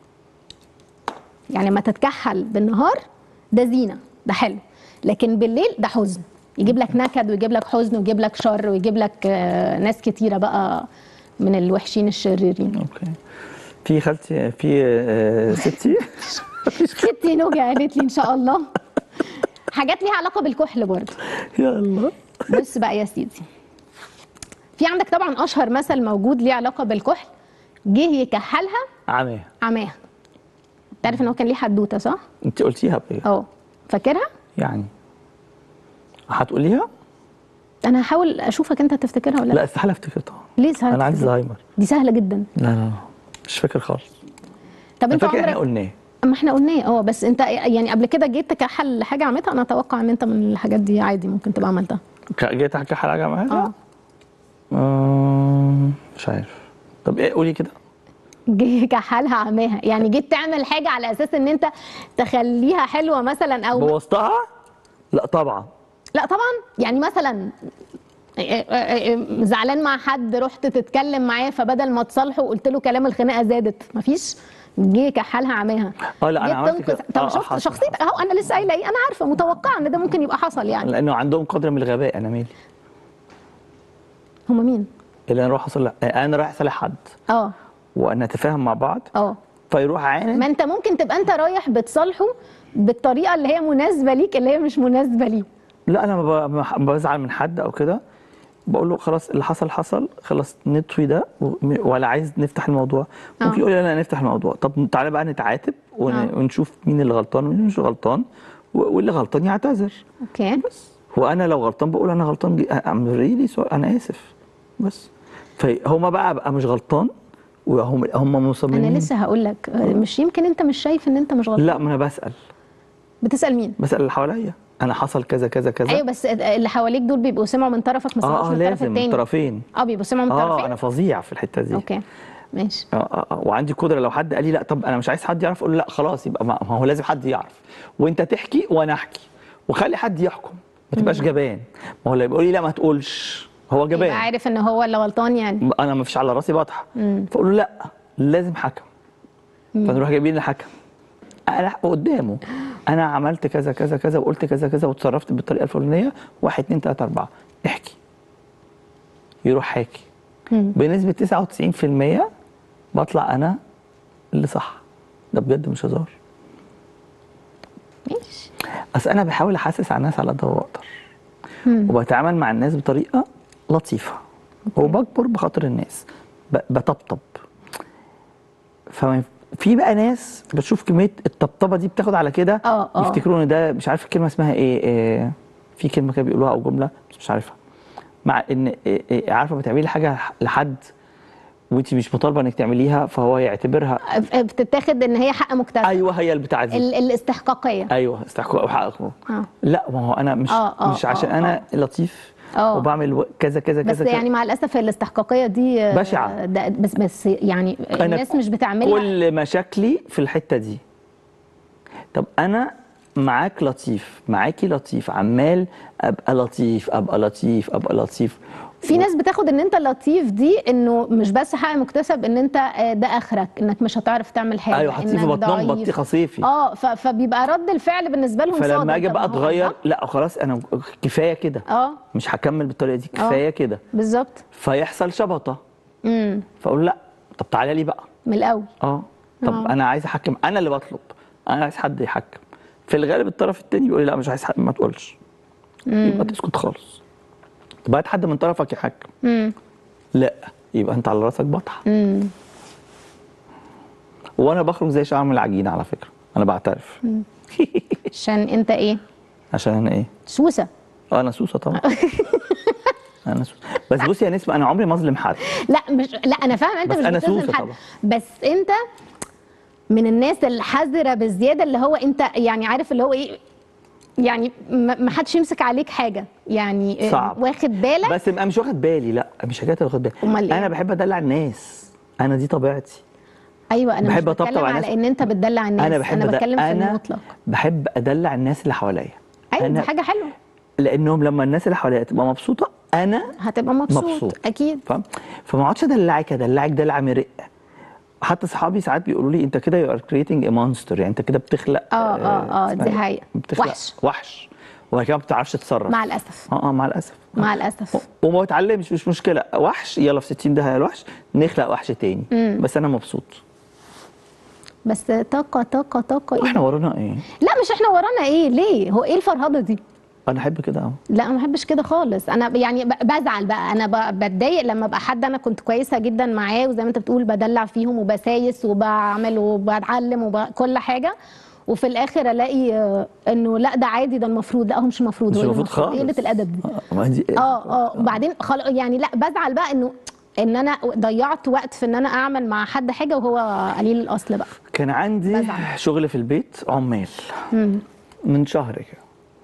يعني لما تتكحل بالنهار ده زينة ده حلو لكن بالليل ده حزن يجيب لك نكد ويجيب لك حزن ويجيب لك شر ويجيب لك آه، ناس كتيرة بقى من الوحشين الشريرين اوكي في خالتي في آه، ستي ستي نوجة قالت لي ان شاء الله حاجات ليها علاقة بالكحل برضه يا الله بص بقى يا سيدي في عندك طبعا اشهر مثل موجود ليه علاقه بالكحل جه يكحلها عمي عماها تعرف ان هو كان ليه حدوته صح انت قلتيها بإيه؟ اه فاكرها يعني هتقوليها؟ انا هحاول اشوفك انت تفتكرها ولا لا لا, استحاله افتكر طبعا ليه سهله انا عندي تفتكر؟ زهايمر دي سهله جدا لا لا لا مش فاكر خالص طب انا انت فاكر احنا عمرك قلناه ما احنا قلناه اه بس انت يعني قبل كده جيت تكحل حاجه عملتها انا اتوقع ان انت من الحاجات دي عادي ممكن تبقى عملتها ك- جيت احكي حاجه معاها؟ اه آه، مش عارف طب ايه قولي كده جه كحلها عماها يعني جيت تعمل حاجه على اساس ان انت تخليها حلوه مثلا او بوظتها؟ لا طبعا لا طبعا يعني مثلا زعلان مع حد رحت تتكلم معاه فبدل ما تصالحه قلت له كلام الخناقه زادت مفيش جه كحلها عماها اه لا انا جيت عملت تنقذ كده طب آه، شفت حصل، شخصيتك اهو انا لسه قايله ايه انا عارفه متوقعه ان ده ممكن يبقى حصل يعني لانه عندهم قدر من الغباء انا مالي هم مين اللي انا اروح اصلح انا رايح اصالح حد اه ونتفاهم مع بعض اه فيروح عاند ما انت ممكن تبقى انت رايح بتصالحه بالطريقه اللي هي مناسبه ليك اللي هي مش مناسبه ليه لا انا ب- ب- بزعل من حد او كده بقول له خلاص اللي حصل حصل خلاص نطوي ده وم- ولا عايز نفتح الموضوع آه. ممكن يقول لي لا نفتح الموضوع طب تعالى بقى نتعاتب ون- آه. ونشوف مين اللي غلطان ومين مش غلطان و- واللي غلطان يعتذر اوكي وانا لو غلطان بقول انا غلطان ام ريلي انا اسف بس فهما بقى بقى مش غلطان وهم هم مصممين انا لسه هقول لك مش يمكن انت مش شايف ان انت مش غلطان لا ما انا بسال بتسال مين بسال اللي حواليا انا حصل كذا كذا كذا ايوه بس اللي حواليك دول بيبقوا سمعوا من طرفك ما سمعوش اه اه من الطرف لازم التاني طرفين اه بيبقوا سمعوا من اه الطرفين انا فظيع في الحته دي اوكي ماشي اه اه آه. وعندي قدره لو حد قال لي لا طب انا مش عايز حد يعرف اقول له لا خلاص يبقى ما ما هو لازم حد يعرف وانت تحكي وانا احكي وخلي حد يحكم ما تبقاش جبان ما هو اللي بيقول لي لا ما تقولش هو يبقى جبان عارف ان هو اللي غلطان يعني انا ما فيش على راسي بطحه فاقول له لا لازم حكم فنروح جايبين الحكم انا قدامه انا عملت كذا كذا كذا وقلت كذا كذا وتصرفت بالطريقه الفلانيه واحد اتنين تلاته اربعه احكي يروح حاكي بنسبه 99% بطلع انا اللي صح ده بجد مش هزار ماشي اصل انا بحاول احسس على الناس على قد ما بقدر وبتعامل مع الناس بطريقه لطيفه وبكبر بخاطر الناس ب- بطبطب فما ينف- في بقى ناس بتشوف كميه الطبطبه دي بتاخد على كده آه، آه. يفتكروا ان ده مش عارف الكلمه اسمها ايه, إيه في كلمه كده بيقولوها او جمله بس مش عارفها مع ان إيه إيه عارفه بتعملي حاجه لحد وانت مش مطالبه انك تعمليها فهو يعتبرها بتتاخد ان هي حق مكتسب ايوه هي البتاعه دي ال- الاستحقاقيه ايوه استحقاق او حقكم آه. لا ما هو انا مش آه، آه، مش عشان آه، انا لطيف آه. وبعمل و- كذا كذا بس كذا يعني مع الاسف الاستحقاقيه دي آه، بشعة. ده بس بس يعني أنا الناس مش بتعملها كل مشاكلي في الحته دي طب انا معاك لطيف معاكي لطيف عمال ابقى لطيف ابقى لطيف ابقى لطيف في ناس بتاخد ان انت لطيف دي انه مش بس حق مكتسب ان انت آه، ده اخرك انك مش هتعرف تعمل حاجه ايوه حطيه في إنك بطنهم ضعيف. بطيخه صيفي اه ف- فبيبقى رد الفعل بالنسبه لهم صادم فلما اجي طب بقى ما هو اتغير ده. لا خلاص انا كفايه كده اه مش هكمل بالطريقه دي كفايه كده بالظبط فيحصل شبطه امم فاقول لا طب تعالى لي بقى من الاول اه طب آه. انا عايز احكم انا اللي بطلب انا عايز حد يحكم في الغالب الطرف التاني بيقول لي لا مش عايز حد ما تقولش يبقى تسكت خالص طب هات حد من طرفك يحكم امم لا يبقى انت على راسك بطحه امم وانا بخرج زي شعر من العجينه على فكره انا بعترف عشان انت ايه عشان انا ايه سوسه اه انا سوسه طبعا انا سوسه بس بصي يا نسمه انا عمري ما اظلم حد لا مش لا انا فاهمه انت بس مش أنا بتظلم سوسة حد طبعا. بس انت من الناس الحذره بالزياده اللي هو انت يعني عارف اللي هو ايه يعني ما ما حدش يمسك عليك حاجه يعني آه، صعب. واخد بالك بس انا مش واخد بالي لا مش حكايه واخد بالي أمال إيه؟ انا بحب ادلع الناس انا دي طبيعتي ايوه انا بحب مش أطبطب بتكلم على على الناس. ان انت بتدلع الناس انا بحب انا ده- بتكلم في انا المطلق بحب ادلع الناس اللي حواليا ايوه دي أنا- حاجه حلوه لانهم لما الناس اللي حواليا تبقى مبسوطه انا هتبقى مبسوط, مبسوط. اكيد فاهم فما اقعدش ادلعك ادلعك دلع مرق حتى صحابي ساعات بيقولوا لي انت كده يو ار كريتنج ا مونستر يعني انت كده بتخلق اه اه اه اسمها دي إيه؟ حقيقه بتخلق وحش وحش وبعد كده ما بتعرفش تتصرف مع الاسف اه اه مع الاسف مع الاسف وما بتعلمش مش مشكله وحش يلا في 60 ده الوحش نخلق وحش تاني بس انا مبسوط بس طاقه طاقه طاقه واحنا إيه؟ ورانا ايه لا مش احنا ورانا ايه ليه هو ايه الفرهده دي انا احب كده اهو لا ما بحبش كده خالص انا يعني ب- بزعل بقى انا ب- بتضايق لما ابقى حد انا كنت كويسه جدا معاه وزي ما انت بتقول بدلع فيهم وبسايس وبعمل وبتعلم وكل حاجه وفي الاخر الاقي آه، انه لا ده عادي ده المفروض لا هو مش المفروض مش هو إيه المفروض خالص ايه قله الادب دي آه، ما دي اه اه وبعدين خل... يعني لا بزعل بقى انه ان انا ضيعت وقت في ان انا اعمل مع حد حاجه وهو قليل الاصل بقى كان عندي بزعل. شغل في البيت عمال من شهر كده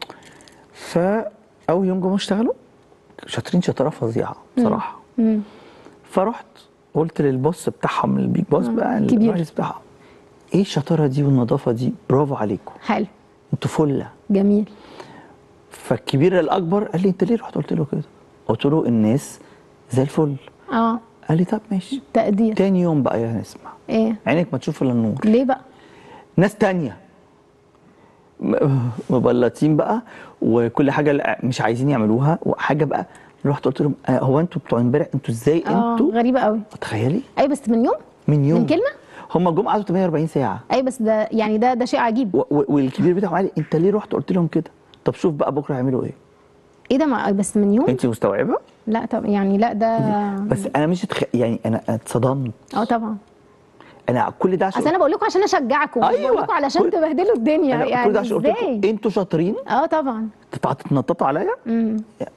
فاول يوم جم اشتغلوا شاطرين شطاره فظيعه بصراحه فرحت قلت للبوس بتاعهم البيج بوس بقى كبير. الرئيس بتاعهم ايه الشطاره دي والنظافه دي برافو عليكم حلو انتوا فله جميل فالكبير الاكبر قال لي انت ليه رحت قلت له كده قلت له الناس زي الفل اه قال لي طب ماشي تقدير تاني يوم بقى يا نسمع ايه عينك ما تشوف الا النور ليه بقى ناس تانية م- مبلطين بقى وكل حاجة لا- مش عايزين يعملوها وحاجة بقى رحت قلت لهم آه، هو انتوا بتوع امبارح انتوا ازاي اه انتوا غريبه قوي تخيلي اي بس من يوم من يوم من كلمه هم جم قعدوا 48 ساعة اي بس ده يعني ده ده شيء عجيب و- و- والكبير بتاعهم قال لي انت ليه رحت قلت لهم كده طب شوف بقى بكره هيعملوا ايه ايه ده ما بس من يوم انت مستوعبه لا طب يعني لا ده بس انا مش اتخ... يعني انا أنا اتصدمت اه طبعا انا كل ده عشان اصل انا بقول لكم عشان اشجعكم مش بقول لكم علشان كل- تبهدلوا الدنيا أنا يعني كل ده عشان قلت ازاي لكم انتوا شاطرين اه طبعا تطلعوا تتنططوا عليا امم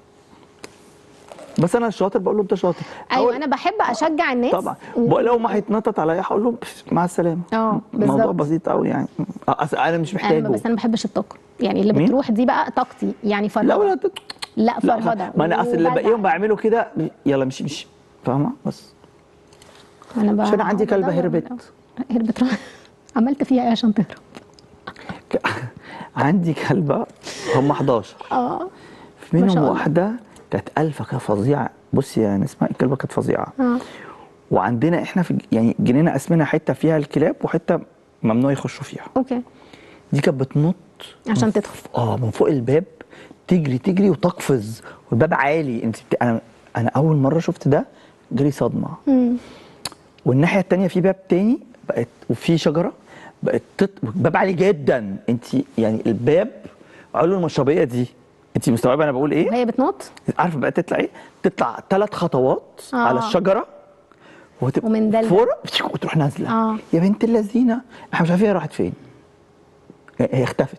بس انا الشاطر بقول له انت شاطر ايوه أول- انا بحب اشجع الناس طبعا بقول لو ما هيتنطط عليا هقول له مع السلامه اه الموضوع بالظبط بسيط قوي يعني أصل انا مش انا محتاجه بس انا ما بحبش الطاقه يعني اللي مين؟ بتروح دي بقى طاقتي يعني لا فرهده ولا لا, ت- لا لا فرهده ما انا اصل اللي وبزعل. باقيهم بعمله كده يلا مش مش فاهمه بس انا بقى عشان عندي كلبة بدور هربت. من الأول. هربت راح- عملت فيها ايه عشان تهرب ك- عندي كلبه هم 11 اه ما منهم شاء الله. واحده كانت الفه كده فظيعه بصي يا نسمع الكلبه كانت فظيعه اه وعندنا احنا في الج- يعني جنينه اسمنا حته فيها الكلاب وحته ممنوع يخشوا فيها اوكي دي كانت بتنط عشان من تدخل. ف- اه من فوق الباب تجري تجري وتقفز والباب عالي انت بت... انا انا اول مره شفت ده جالي صدمه والناحيه التانية في باب تاني بقت وفي شجره بقت تط... باب عالي جدا انت يعني الباب علو المشربيه دي انت مستوعبه انا بقول ايه؟ وهي بتنط عارفه بقى تطلع ايه؟ تطلع ثلاث خطوات آه. على الشجره وتبقى ومن ده لده. فوق وتروح نازله آه. يا بنت اللذينه احنا مش عارفين هي راحت فين هي هي اختفت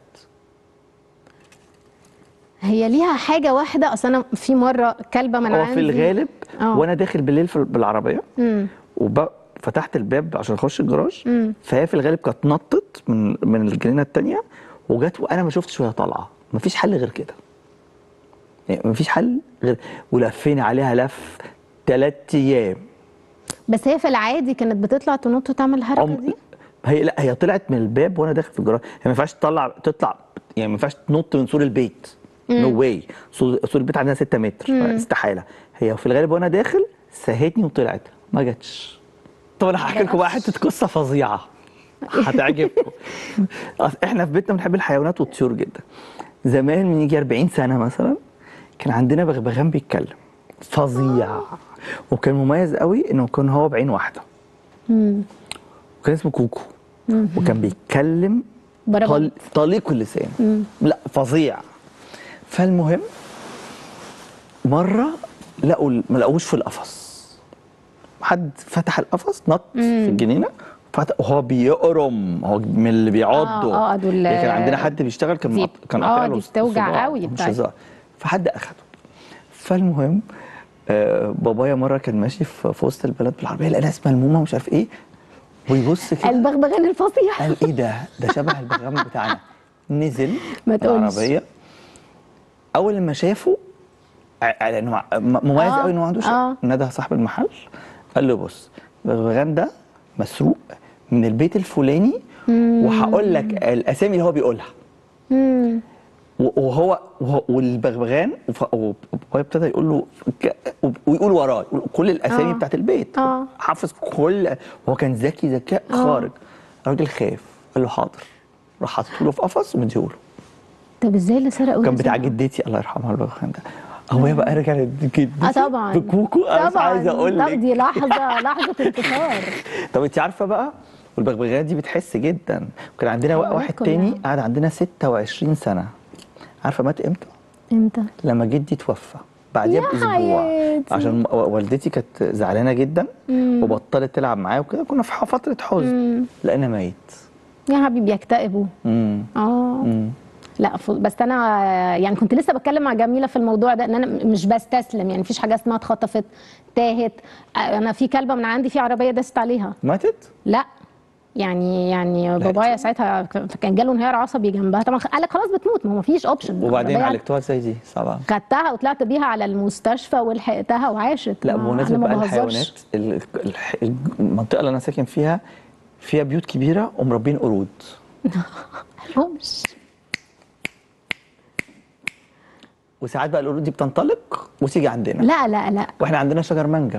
هي ليها حاجه واحده اصل انا في مره كلبه من هو عندي في الغالب آه. وانا داخل بالليل في بالعربيه مم. وفتحت الباب عشان اخش الجراج فهي في الغالب كانت نطت من من الجنينه الثانيه وجت وانا ما شفتش وهي طالعه مفيش حل غير كده يعني مفيش حل غير ولفينا عليها لف ثلاث ايام بس هي في العادي كانت بتطلع تنط وتعمل الحركه عم... دي هي لا هي طلعت من الباب وانا داخل في الجراج هي ما ينفعش تطلع تطلع يعني ما ينفعش تنط من سور البيت نو واي سور سور البيت عندنا 6 متر استحاله هي في الغالب وانا داخل سهتني وطلعت ما جاتش طب انا هحكي لكم بقى حته قصه فظيعه هتعجبكم أصل احنا في بيتنا بنحب الحيوانات والطيور جدا زمان من يجي 40 سنه مثلا كان عندنا بغبغان بيتكلم فظيع وكان مميز قوي انه كان هو بعين واحده وكان اسمه كوكو وكان بيتكلم بربط. طل... طليق اللسان لا فظيع فالمهم مره لقوا ما لقوش في القفص حد فتح القفص نط في الجنينه فتح وهو بيقرم هو من اللي بيعضوا آه، آه، دول- يعني كان عندنا حد بيشتغل كان دي- مقط... كان آه، قاطع دي له بتوجع صباع، قوي مش بتاعت. هزار فحد اخده فالمهم آه بابايا مره كان ماشي في, في وسط البلد بالعربيه لقى ناس ملمومه ومش عارف ايه ويبص كده البغبغان الفصيح قال ايه ده ده شبه البغام بتاعنا نزل ما تقولش. العربيه اول ما شافه ع- لانه مع- م- مميز آه، قوي انه ما عندوش آه. نده صاحب المحل قال له بص البغبغان ده مسروق من البيت الفلاني وهقول لك الاسامي اللي هو بيقولها مم. و- وهو وهو- والبغبغان وف- وهو ابتدى يقول له ك- ويقول وراه يقول كل الاسامي آه. بتاعت البيت آه. حافظ كل وهو كان ذكي ذكاء خارق الراجل خاف قال له حاضر راح حاطه له في قفص ومديهوله طب ازاي اللي سرقوا كان ده بتاع سرقوا؟ جدتي الله يرحمها البغبغان ده هو بقى رجع لجدتي اه طبعا بكوكو انا مش طبعاً. عايز اقول طب لك دي لحظه لحظه انتصار طب انت عارفه بقى والبغبغاء دي بتحس جدا وكان عندنا هقول واحد لكم تاني يعني. قعد عندنا 26 سنه عارفه مات امتى؟ امتى لما جدي توفى بعديها يا باسبوع حياتي. عشان م- والدتي كانت زعلانه جدا وبطلت تلعب معاه وكده كنا في ح- فتره حزن لقينا ميت يا حبيبي يكتئبوا امم اه امم لا ف- بس انا يعني كنت لسه بتكلم مع جميله في الموضوع ده ان انا م- مش بستسلم يعني مفيش حاجه اسمها اتخطفت تاهت انا في كلبه من عندي في عربيه دست عليها ماتت؟ لا يعني يعني بابايا ساعتها ك- كان جاله انهيار عصبي جنبها طبعا قال لك خلاص بتموت ما هو مفيش اوبشن وبعدين عالجتوها ازاي دي؟ صعبه خدتها وطلعت بيها على المستشفى ولحقتها وعاشت لا ما- بمناسبه أنا ما بقى بهزرش. الحيوانات ال- الح- المنطقه اللي انا ساكن فيها فيها بيوت كبيره ومربين قرود مالهمش وساعات بقى القرود دي بتنطلق وتيجي عندنا لا لا لا واحنا عندنا شجر مانجا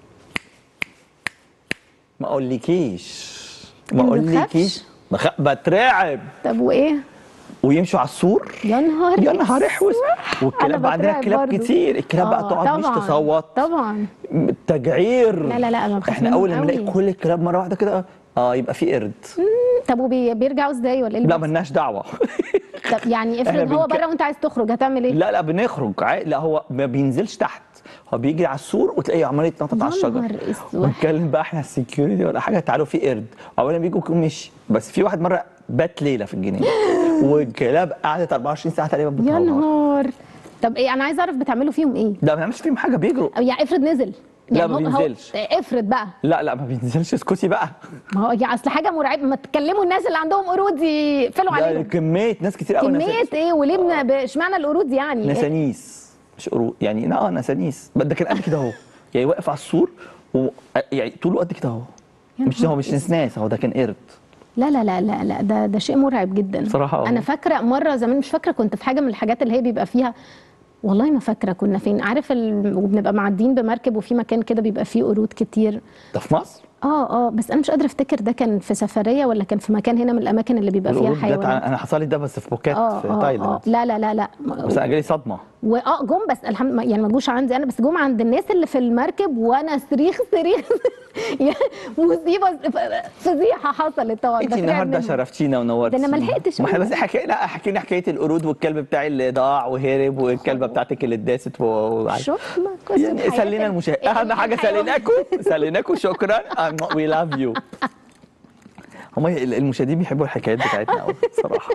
ما اقولكيش ما ما اقولكيش بخ... بترعب طب وايه ويمشوا على السور يا نهار يا نهار احوس والكلاب أنا عندنا بترعب كلاب برضو. كتير الكلاب بقى آه، تقعد مش طبعاً، تصوت طبعا تجعير لا، لا، لا، أنا بخاف احنا منهم اول ما نلاقي قوي. كل الكلاب مره واحده كده اه يبقى في قرد طب وبيرجعوا ازاي ولا ايه اللي لا بيحصل؟ ملناش دعوه طب يعني إحنا افرض هو بنك- بره وانت عايز تخرج هتعمل ايه؟ لا لا بنخرج عا- لا هو ما بينزلش تحت هو بيجري على السور وتلاقيه عمال يتنطط على يا الشجر نهار اسود. ونتكلم بقى احنا السكيورتي ولا حاجه تعالوا في قرد اولا بيجوا يكون مشي بس في واحد مره بات ليله في الجنينه والكلاب قعدت 24 ساعه تقريبا يا بتهوهو نهار طب ايه انا عايزه اعرف بتعملوا فيهم ايه؟ لا ما بنعملش فيهم حاجه بيجروا أو يعني افرض نزل لا، يعني ما هو- هو- بينزلش. افرض بقى لا لا ما بينزلش اسكتي بقى ما هو يعني اصل حاجه مرعبه ما تكلموا الناس اللي عندهم قرود يقفلوا ده عليهم كميه ناس كتير قوي كميه ايه وليه من- ب- اشمعنى القرود يعني؟ نسانيس مش قرود يعني لا اه نسانيس ده كان قد كده اهو يعني واقف على السور و... يعني طوله قد كده اهو يا مش نهار هو مش نسناس هو ده كان قرد لا لا لا لا لا ده ده شيء مرعب جدا بصراحة آه. انا فاكره مره زمان مش فاكره كنت في حاجه من الحاجات اللي هي بيبقى فيها والله ما فاكره كنا فين عارف ال... وبنبقى معديين بمركب وفي مكان كده بيبقى فيه قرود كتير ده في مصر اه اه بس انا مش قادره افتكر ده كان في سفريه ولا كان في مكان هنا من الاماكن اللي بيبقى فيها القرود جت على- حيوانات انا حصل لي ده بس في بوكيت اه في اه اه تايلاند لا لا لا لا بس انا جالي صدمه واه جم بس الحمد يعني ما جوش عندي انا بس جم عند الناس اللي في المركب وانا صريخ صريخ يعني مصيبه فضيحه حصلت طبعا انت بس النهارده يعني شرفتينا ونورتينا ده أنا ما لحقتش ما احنا أقول. بس حكي لا حكي لنا حكايه القرود والكلب بتاعي اللي ضاع وهرب والكلبه بتاعتك اللي اتداست و... و... شوف ما قصة يعني حياة سلينا المشاهد اهم حاجه الحيوان. سليناكم سليناكم شكرا وي لاف يو هم المشاهدين بيحبوا الحكايات بتاعتنا قوي بصراحه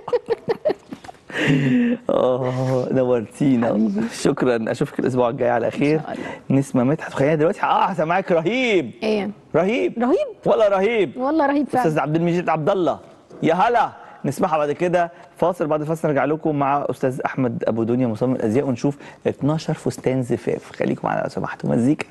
اه نورتينا شكرا اشوفك الاسبوع الجاي على خير إن شاء الله. نسمه مدحت خلينا دلوقتي اه هسمعك رهيب ايه رهيب رهيب ولا رهيب والله رهيب فعلا استاذ عبد المجيد عبد الله يا هلا نسمعها بعد كده فاصل بعد الفاصل نرجع لكم مع استاذ احمد ابو دنيا مصمم الازياء ونشوف 12 فستان زفاف خليكم معانا لو سمحتوا مزيكا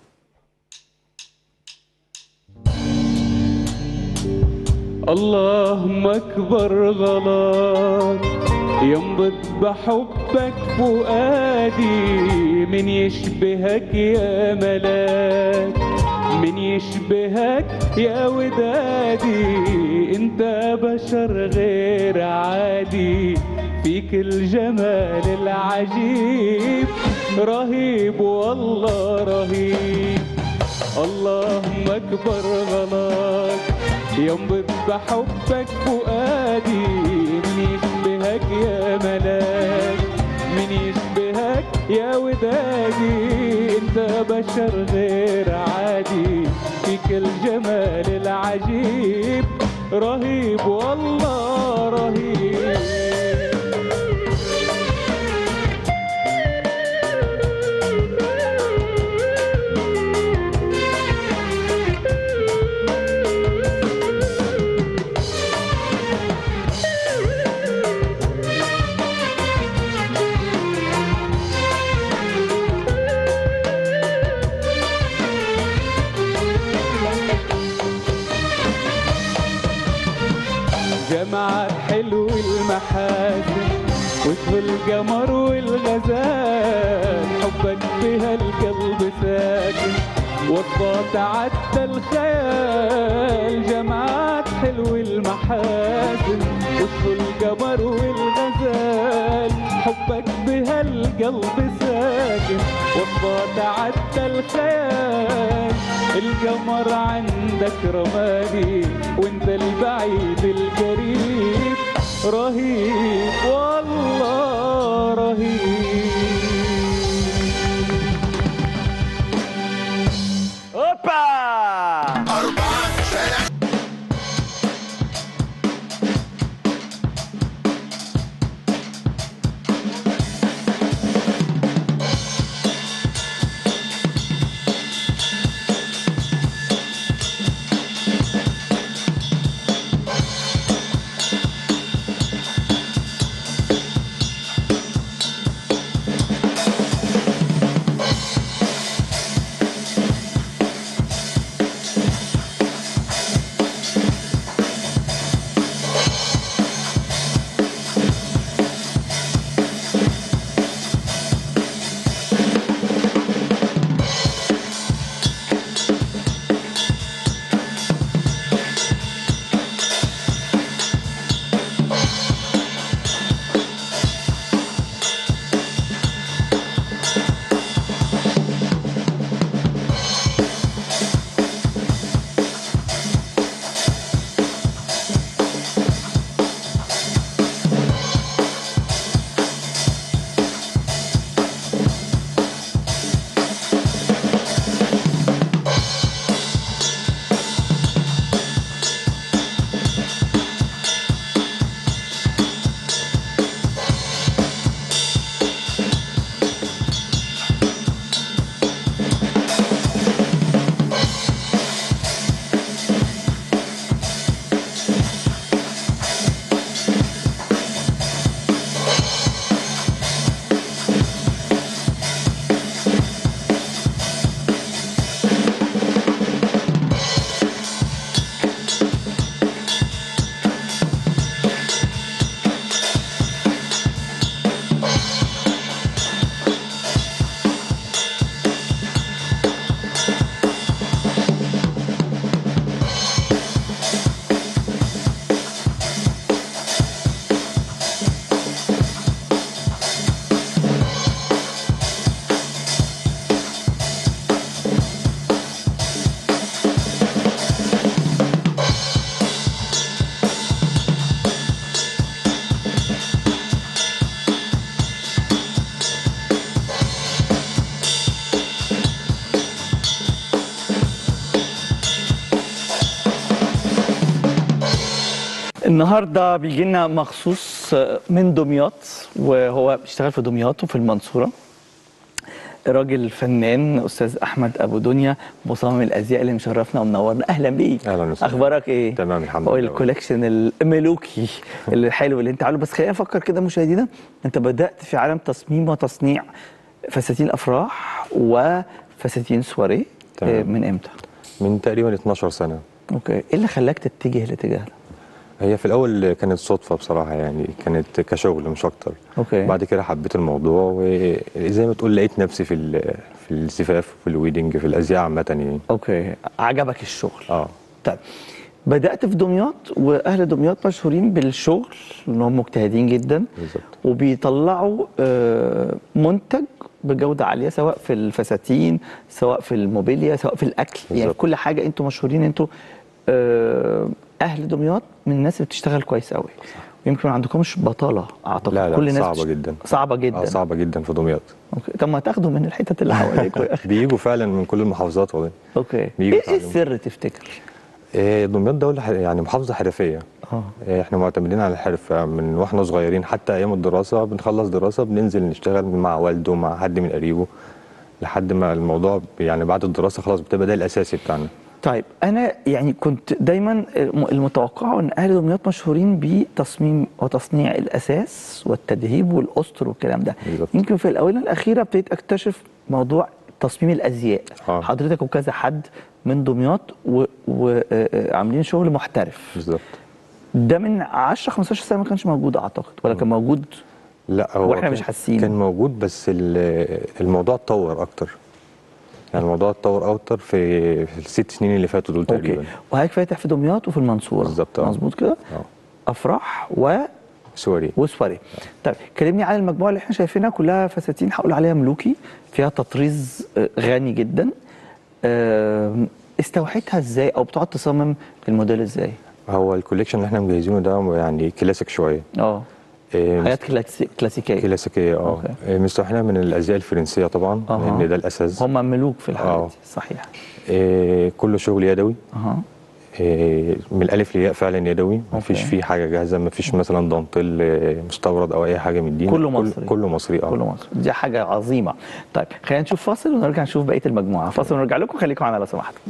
اللهم اكبر غلط ينبض بحبك فؤادي من يشبهك يا ملاك من يشبهك يا ودادي انت بشر غير عادي فيك الجمال العجيب رهيب والله رهيب اللهم اكبر غلط ينبض بحبك فؤادي من يشبهك يا ملاك من يشبهك يا ودادي انت بشر غير عادي فيك الجمال العجيب رهيب والله رهيب جمعت حلو المحاسن وجه القمر والغزال حبك بها القلب ساكن وصفات عدى الخيال جمعت حلو المحاسن وجه القمر والغزال حبك بها القلب ساكن وصفات عدى الخيال القمر عندك رمادي وانت البعيد القريب رهيب والله رهيب اوبا أربعة شارع النهارده بيجي لنا مخصوص من دمياط وهو بيشتغل في دمياط وفي المنصوره راجل فنان استاذ احمد ابو دنيا مصمم الازياء اللي مشرفنا ومنورنا اهلا بيك أهلاً وسهلاً. اخبارك ايه تمام، الحمد هو لله. الكوليكشن الملوكي الحلو اللي انت عامله بس خلينا نفكر كده مشاهدينا انت بدات في عالم تصميم وتصنيع فساتين افراح وفساتين سواريه تمام. آه، من امتى من تقريبا 12 سنه اوكي ايه اللي خلاك تتجه الاتجاه ده هي في الاول كانت صدفه بصراحه يعني كانت كشغل مش اكتر اوكي بعد كده حبيت الموضوع وزي ما تقول لقيت نفسي في ال- في الزفاف في الويدنج في الازياء عامه يعني اوكي عجبك الشغل اه طيب بدات في دمياط واهل دمياط مشهورين بالشغل انهم مجتهدين جدا بالظبط وبيطلعوا آه، منتج بجوده عاليه سواء في الفساتين سواء في الموبيليا سواء في الاكل يعني بالظبط. كل حاجه انتوا مشهورين انتوا آه، اهل دمياط من الناس اللي بتشتغل كويس قوي ويمكن ما عندكمش بطاله اعتقد لا لا كل الناس صعبه بتش- جدا صعبه جدا اه صعبه جدا في دمياط اوكي طب ما تاخدوا من الحتت اللي حواليكوا يا اخي بيجوا فعلا من كل المحافظات والله اوكي ايه بيجوا إيه يتعلموا. السر تفتكر إيه، دمياط دولة ح- يعني محافظة حرفية اه إيه، احنا معتمدين على الحرفة من واحنا صغيرين حتى ايام الدراسة بنخلص دراسة بننزل نشتغل مع والده مع حد من قريبه لحد ما الموضوع ب- يعني بعد الدراسة خلاص بتبقى ده الاساسي بتاعنا طيب انا يعني كنت دايما الم- المتوقع ان اهل دمياط مشهورين بتصميم وتصنيع الاساس والتدهيب والاسطر والكلام ده بالظبط. يمكن في الاونه الاخيره ابتديت اكتشف موضوع تصميم الازياء آه. حضرتك وكذا حد من دمياط وعاملين شغل محترف بالظبط ده من 10 15 سنه ما كانش موجود اعتقد ولا كان موجود لا هو وإحنا كان- مش حاسين. كان موجود بس ال- الموضوع اتطور اكتر يعني الموضوع اتطور اكتر في في الست سنين اللي فاتوا دول اوكي تقريبا وهيك فاتح في دمياط وفي المنصوره بالظبط، آه. مظبوط كده اه افراح و سوري وسواري طيب كلمني عن المجموعه اللي احنا شايفينها كلها فساتين هقول عليها ملوكي فيها تطريز آه، غني جدا آم، استوحيتها ازاي او بتقعد تصمم الموديل ازاي هو الكوليكشن اللي احنا مجهزينه ده يعني كلاسيك شويه اه إيه، حاجات كلاسي- كلاسيكيه كلاسيكيه اه أوكي. إيه، مستوحينها من الازياء الفرنسيه طبعا أها. لان ده الاساس هم ملوك في الحالة آه. دي صحيح إيه، كله شغل يدوي اها إيه، من الالف للياء فعلا يدوي مفيش أوكي. فيه حاجه جاهزه مفيش مثلا دانتيل إيه، مستورد او اي حاجه من دي كله كل- مصري. كله مصري اه كله مصر دي حاجه عظيمه طيب خلينا نشوف فاصل ونرجع نشوف بقيه المجموعه فاصل ونرجع لكم خليكم معانا لو سمحتوا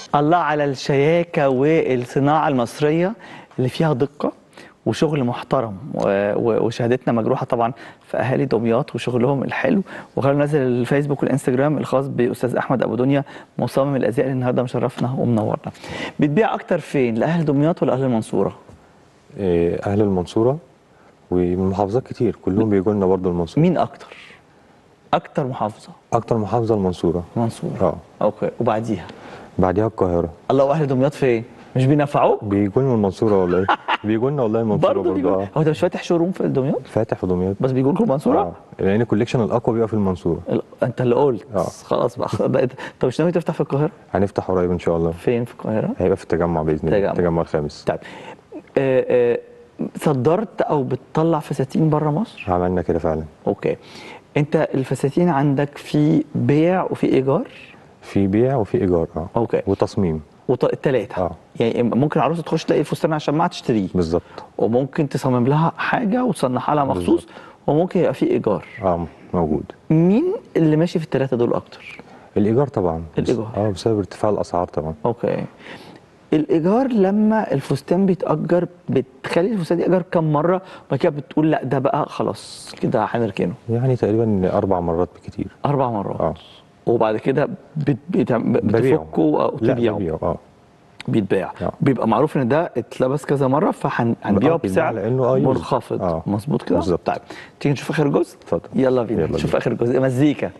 الله على الشياكة والصناعة المصرية اللي فيها دقة وشغل محترم و- و- وشهادتنا مجروحة طبعا في أهالي دمياط وشغلهم الحلو وخلونا ننزل الفيسبوك والإنستجرام الخاص بأستاذ أحمد أبو دنيا مصمم الأزياء اللي النهاردة مشرفنا ومنورنا بتبيع أكتر فين لأهل دمياط ولا أهل المنصورة؟ إيه، اهل المنصوره ومن محافظات كتير كلهم بيجوا لنا برضه المنصوره مين أكتر؟ أكتر محافظة اكتر محافظه المنصوره المنصورة اه أوكي وبعديها بعديها القاهره الله وأهل دمياط فين؟ مش بينفعوك؟ بيجوا لنا المنصوره والله بيجوا لنا والله المنصوره برضه برضه بيجوا اه هو أنت مش فاتح شوروم في دمياط؟ فاتح في دمياط بس بيجوا لكم المنصورة؟ اه لان الكوليكشن الاقوى بيبقى في المنصوره ال- انت اللي قلت اه. خلاص بقى بقيت طب مش ناوي تفتح في القاهره هنفتح قريب ان شاء الله فين في القاهره هيبقى في التجمع باذن الله تجمع. التجمع الخامس طيب آه، آه، صدرت او بتطلع فساتين بره مصر عملنا كده فعلا اوكي انت الفساتين عندك في بيع وفي ايجار في بيع وفي ايجار اه اوكي وتصميم الثلاثه اه. يعني ممكن عروسه تخش تلاقي الفستان على الشماعه تشتريه بالظبط وممكن تصمم لها حاجه وتصنعها لها مخصوص بالظبط. وممكن يبقى في ايجار اه موجود مين اللي ماشي في الثلاثه دول اكتر الايجار طبعا الإيجار. اه بسبب ارتفاع الاسعار طبعا اوكي الايجار لما الفستان بيتاجر بتخلي الفستان يتاجر كم مره وبعد كده بتقول لا ده بقى خلاص كده هنركنه يعني تقريبا اربع مرات بكتير اربع مرات اه وبعد كده بت- بت- ببيعه. بتفكه او لا تبيعه ببيعه اه بيتباع آه. بيبقى معروف ان ده اتلبس كذا مره فهنبيعه بيتباع بسعر لأنه آه يوز. منخفض آه. مظبوط كده بالظبط. طيب تيجي نشوف اخر جزء اتفضل. يلا بينا يلا نشوف بينا. اخر جزء مزيكا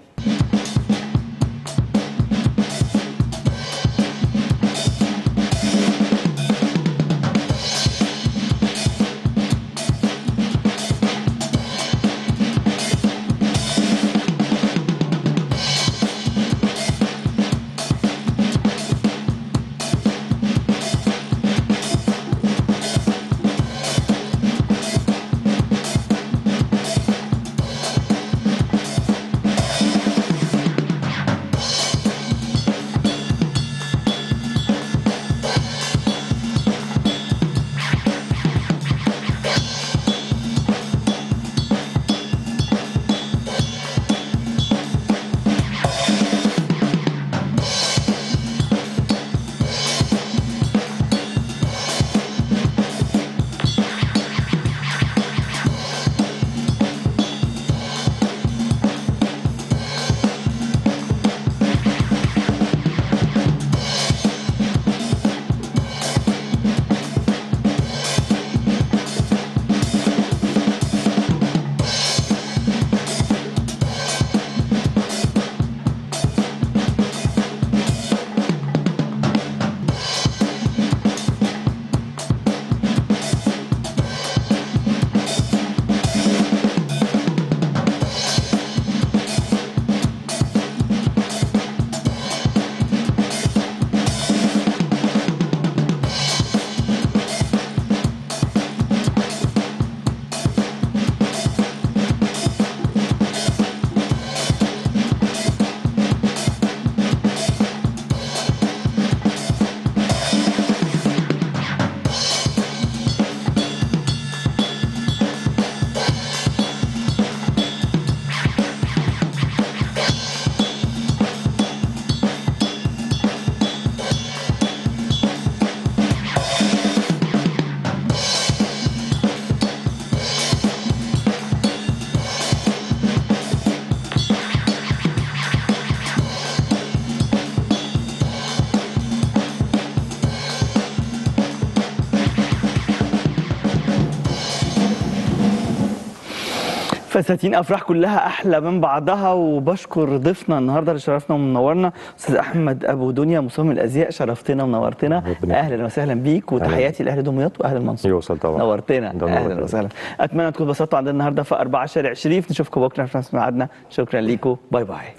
فساتين افراح كلها احلى من بعضها وبشكر ضيفنا النهارده اللي شرفنا ومنورنا استاذ احمد ابو دنيا مصمم الازياء شرفتنا ونورتنا ربنا اهلا وسهلا بيك وتحياتي لاهل دمياط واهل المنصوره يوصل طبعا نورتنا ده اهلا نورتنا. وسهلا اتمنى تكونوا اتبسطتوا عندنا النهارده في 4 شارع شريف نشوفكم بكره في نفس ميعادنا شكرا ليكم باي باي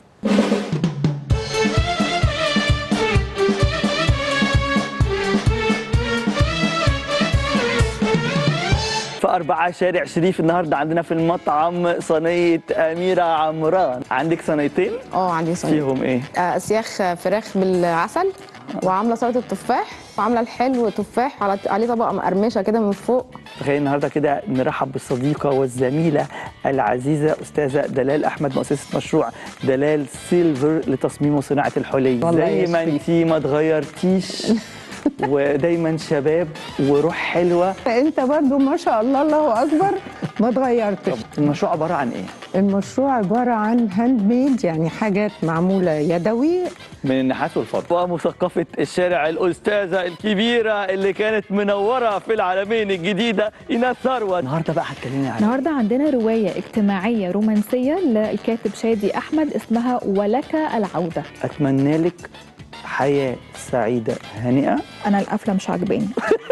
في أربعة شارع شريف النهاردة عندنا في المطعم صينية أميرة عمران عندك صينيتين اه عندي صينيه فيهم إيه؟ آه، اسياخ فراخ بالعسل وعامله سلطه تفاح وعامله الحلو تفاح على عليه طبقه مقرمشه كده من فوق تخيل النهارده كده نرحب بالصديقه والزميله العزيزه استاذه دلال احمد مؤسسه مشروع دلال سيلفر لتصميم وصناعه الحلي والله زي ما يشفيك. انتي ما اتغيرتيش ودايما شباب وروح حلوه انت برضو ما شاء الله الله اكبر ما اتغيرتش المشروع عباره عن ايه المشروع عباره عن هاند ميد يعني حاجات معموله يدوي من النحاس والفضه ومثقفه الشارع الاستاذه الكبيره اللي كانت منوره في العالمين الجديده ايناس ثروت النهارده بقى هتكلمني عن النهارده عندنا رواية اجتماعية رومانسية للكاتب شادي أحمد اسمها ولك العودة اتمنى لك حياه سعيده هانئه أنا القفلة مش عاجباني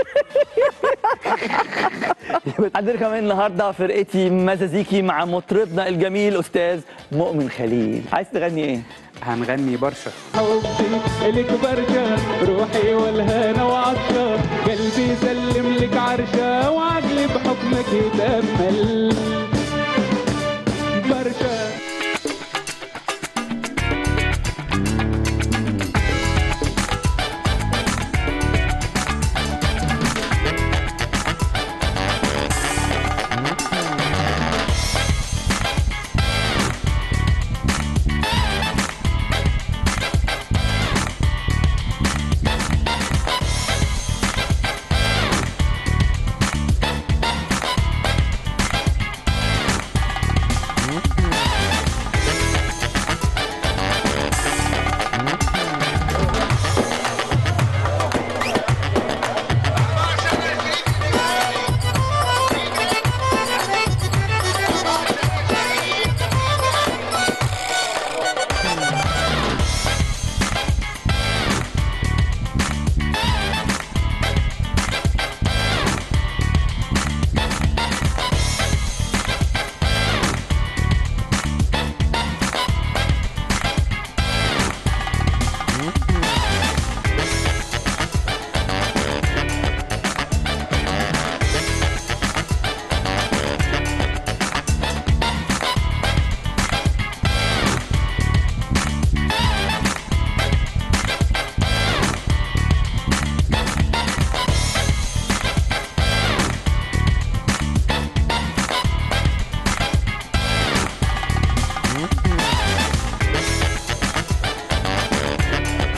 عندنا كمان النهارده فرقتي مزازيكي مع مطربنا الجميل استاذ مؤمن خليل عايز تغني ايه هنغني برشا حبي لك برشا روحي والهنا وعطشة قلبي يسلم لك عرشة وعقلي بحكمك يتأمل برشا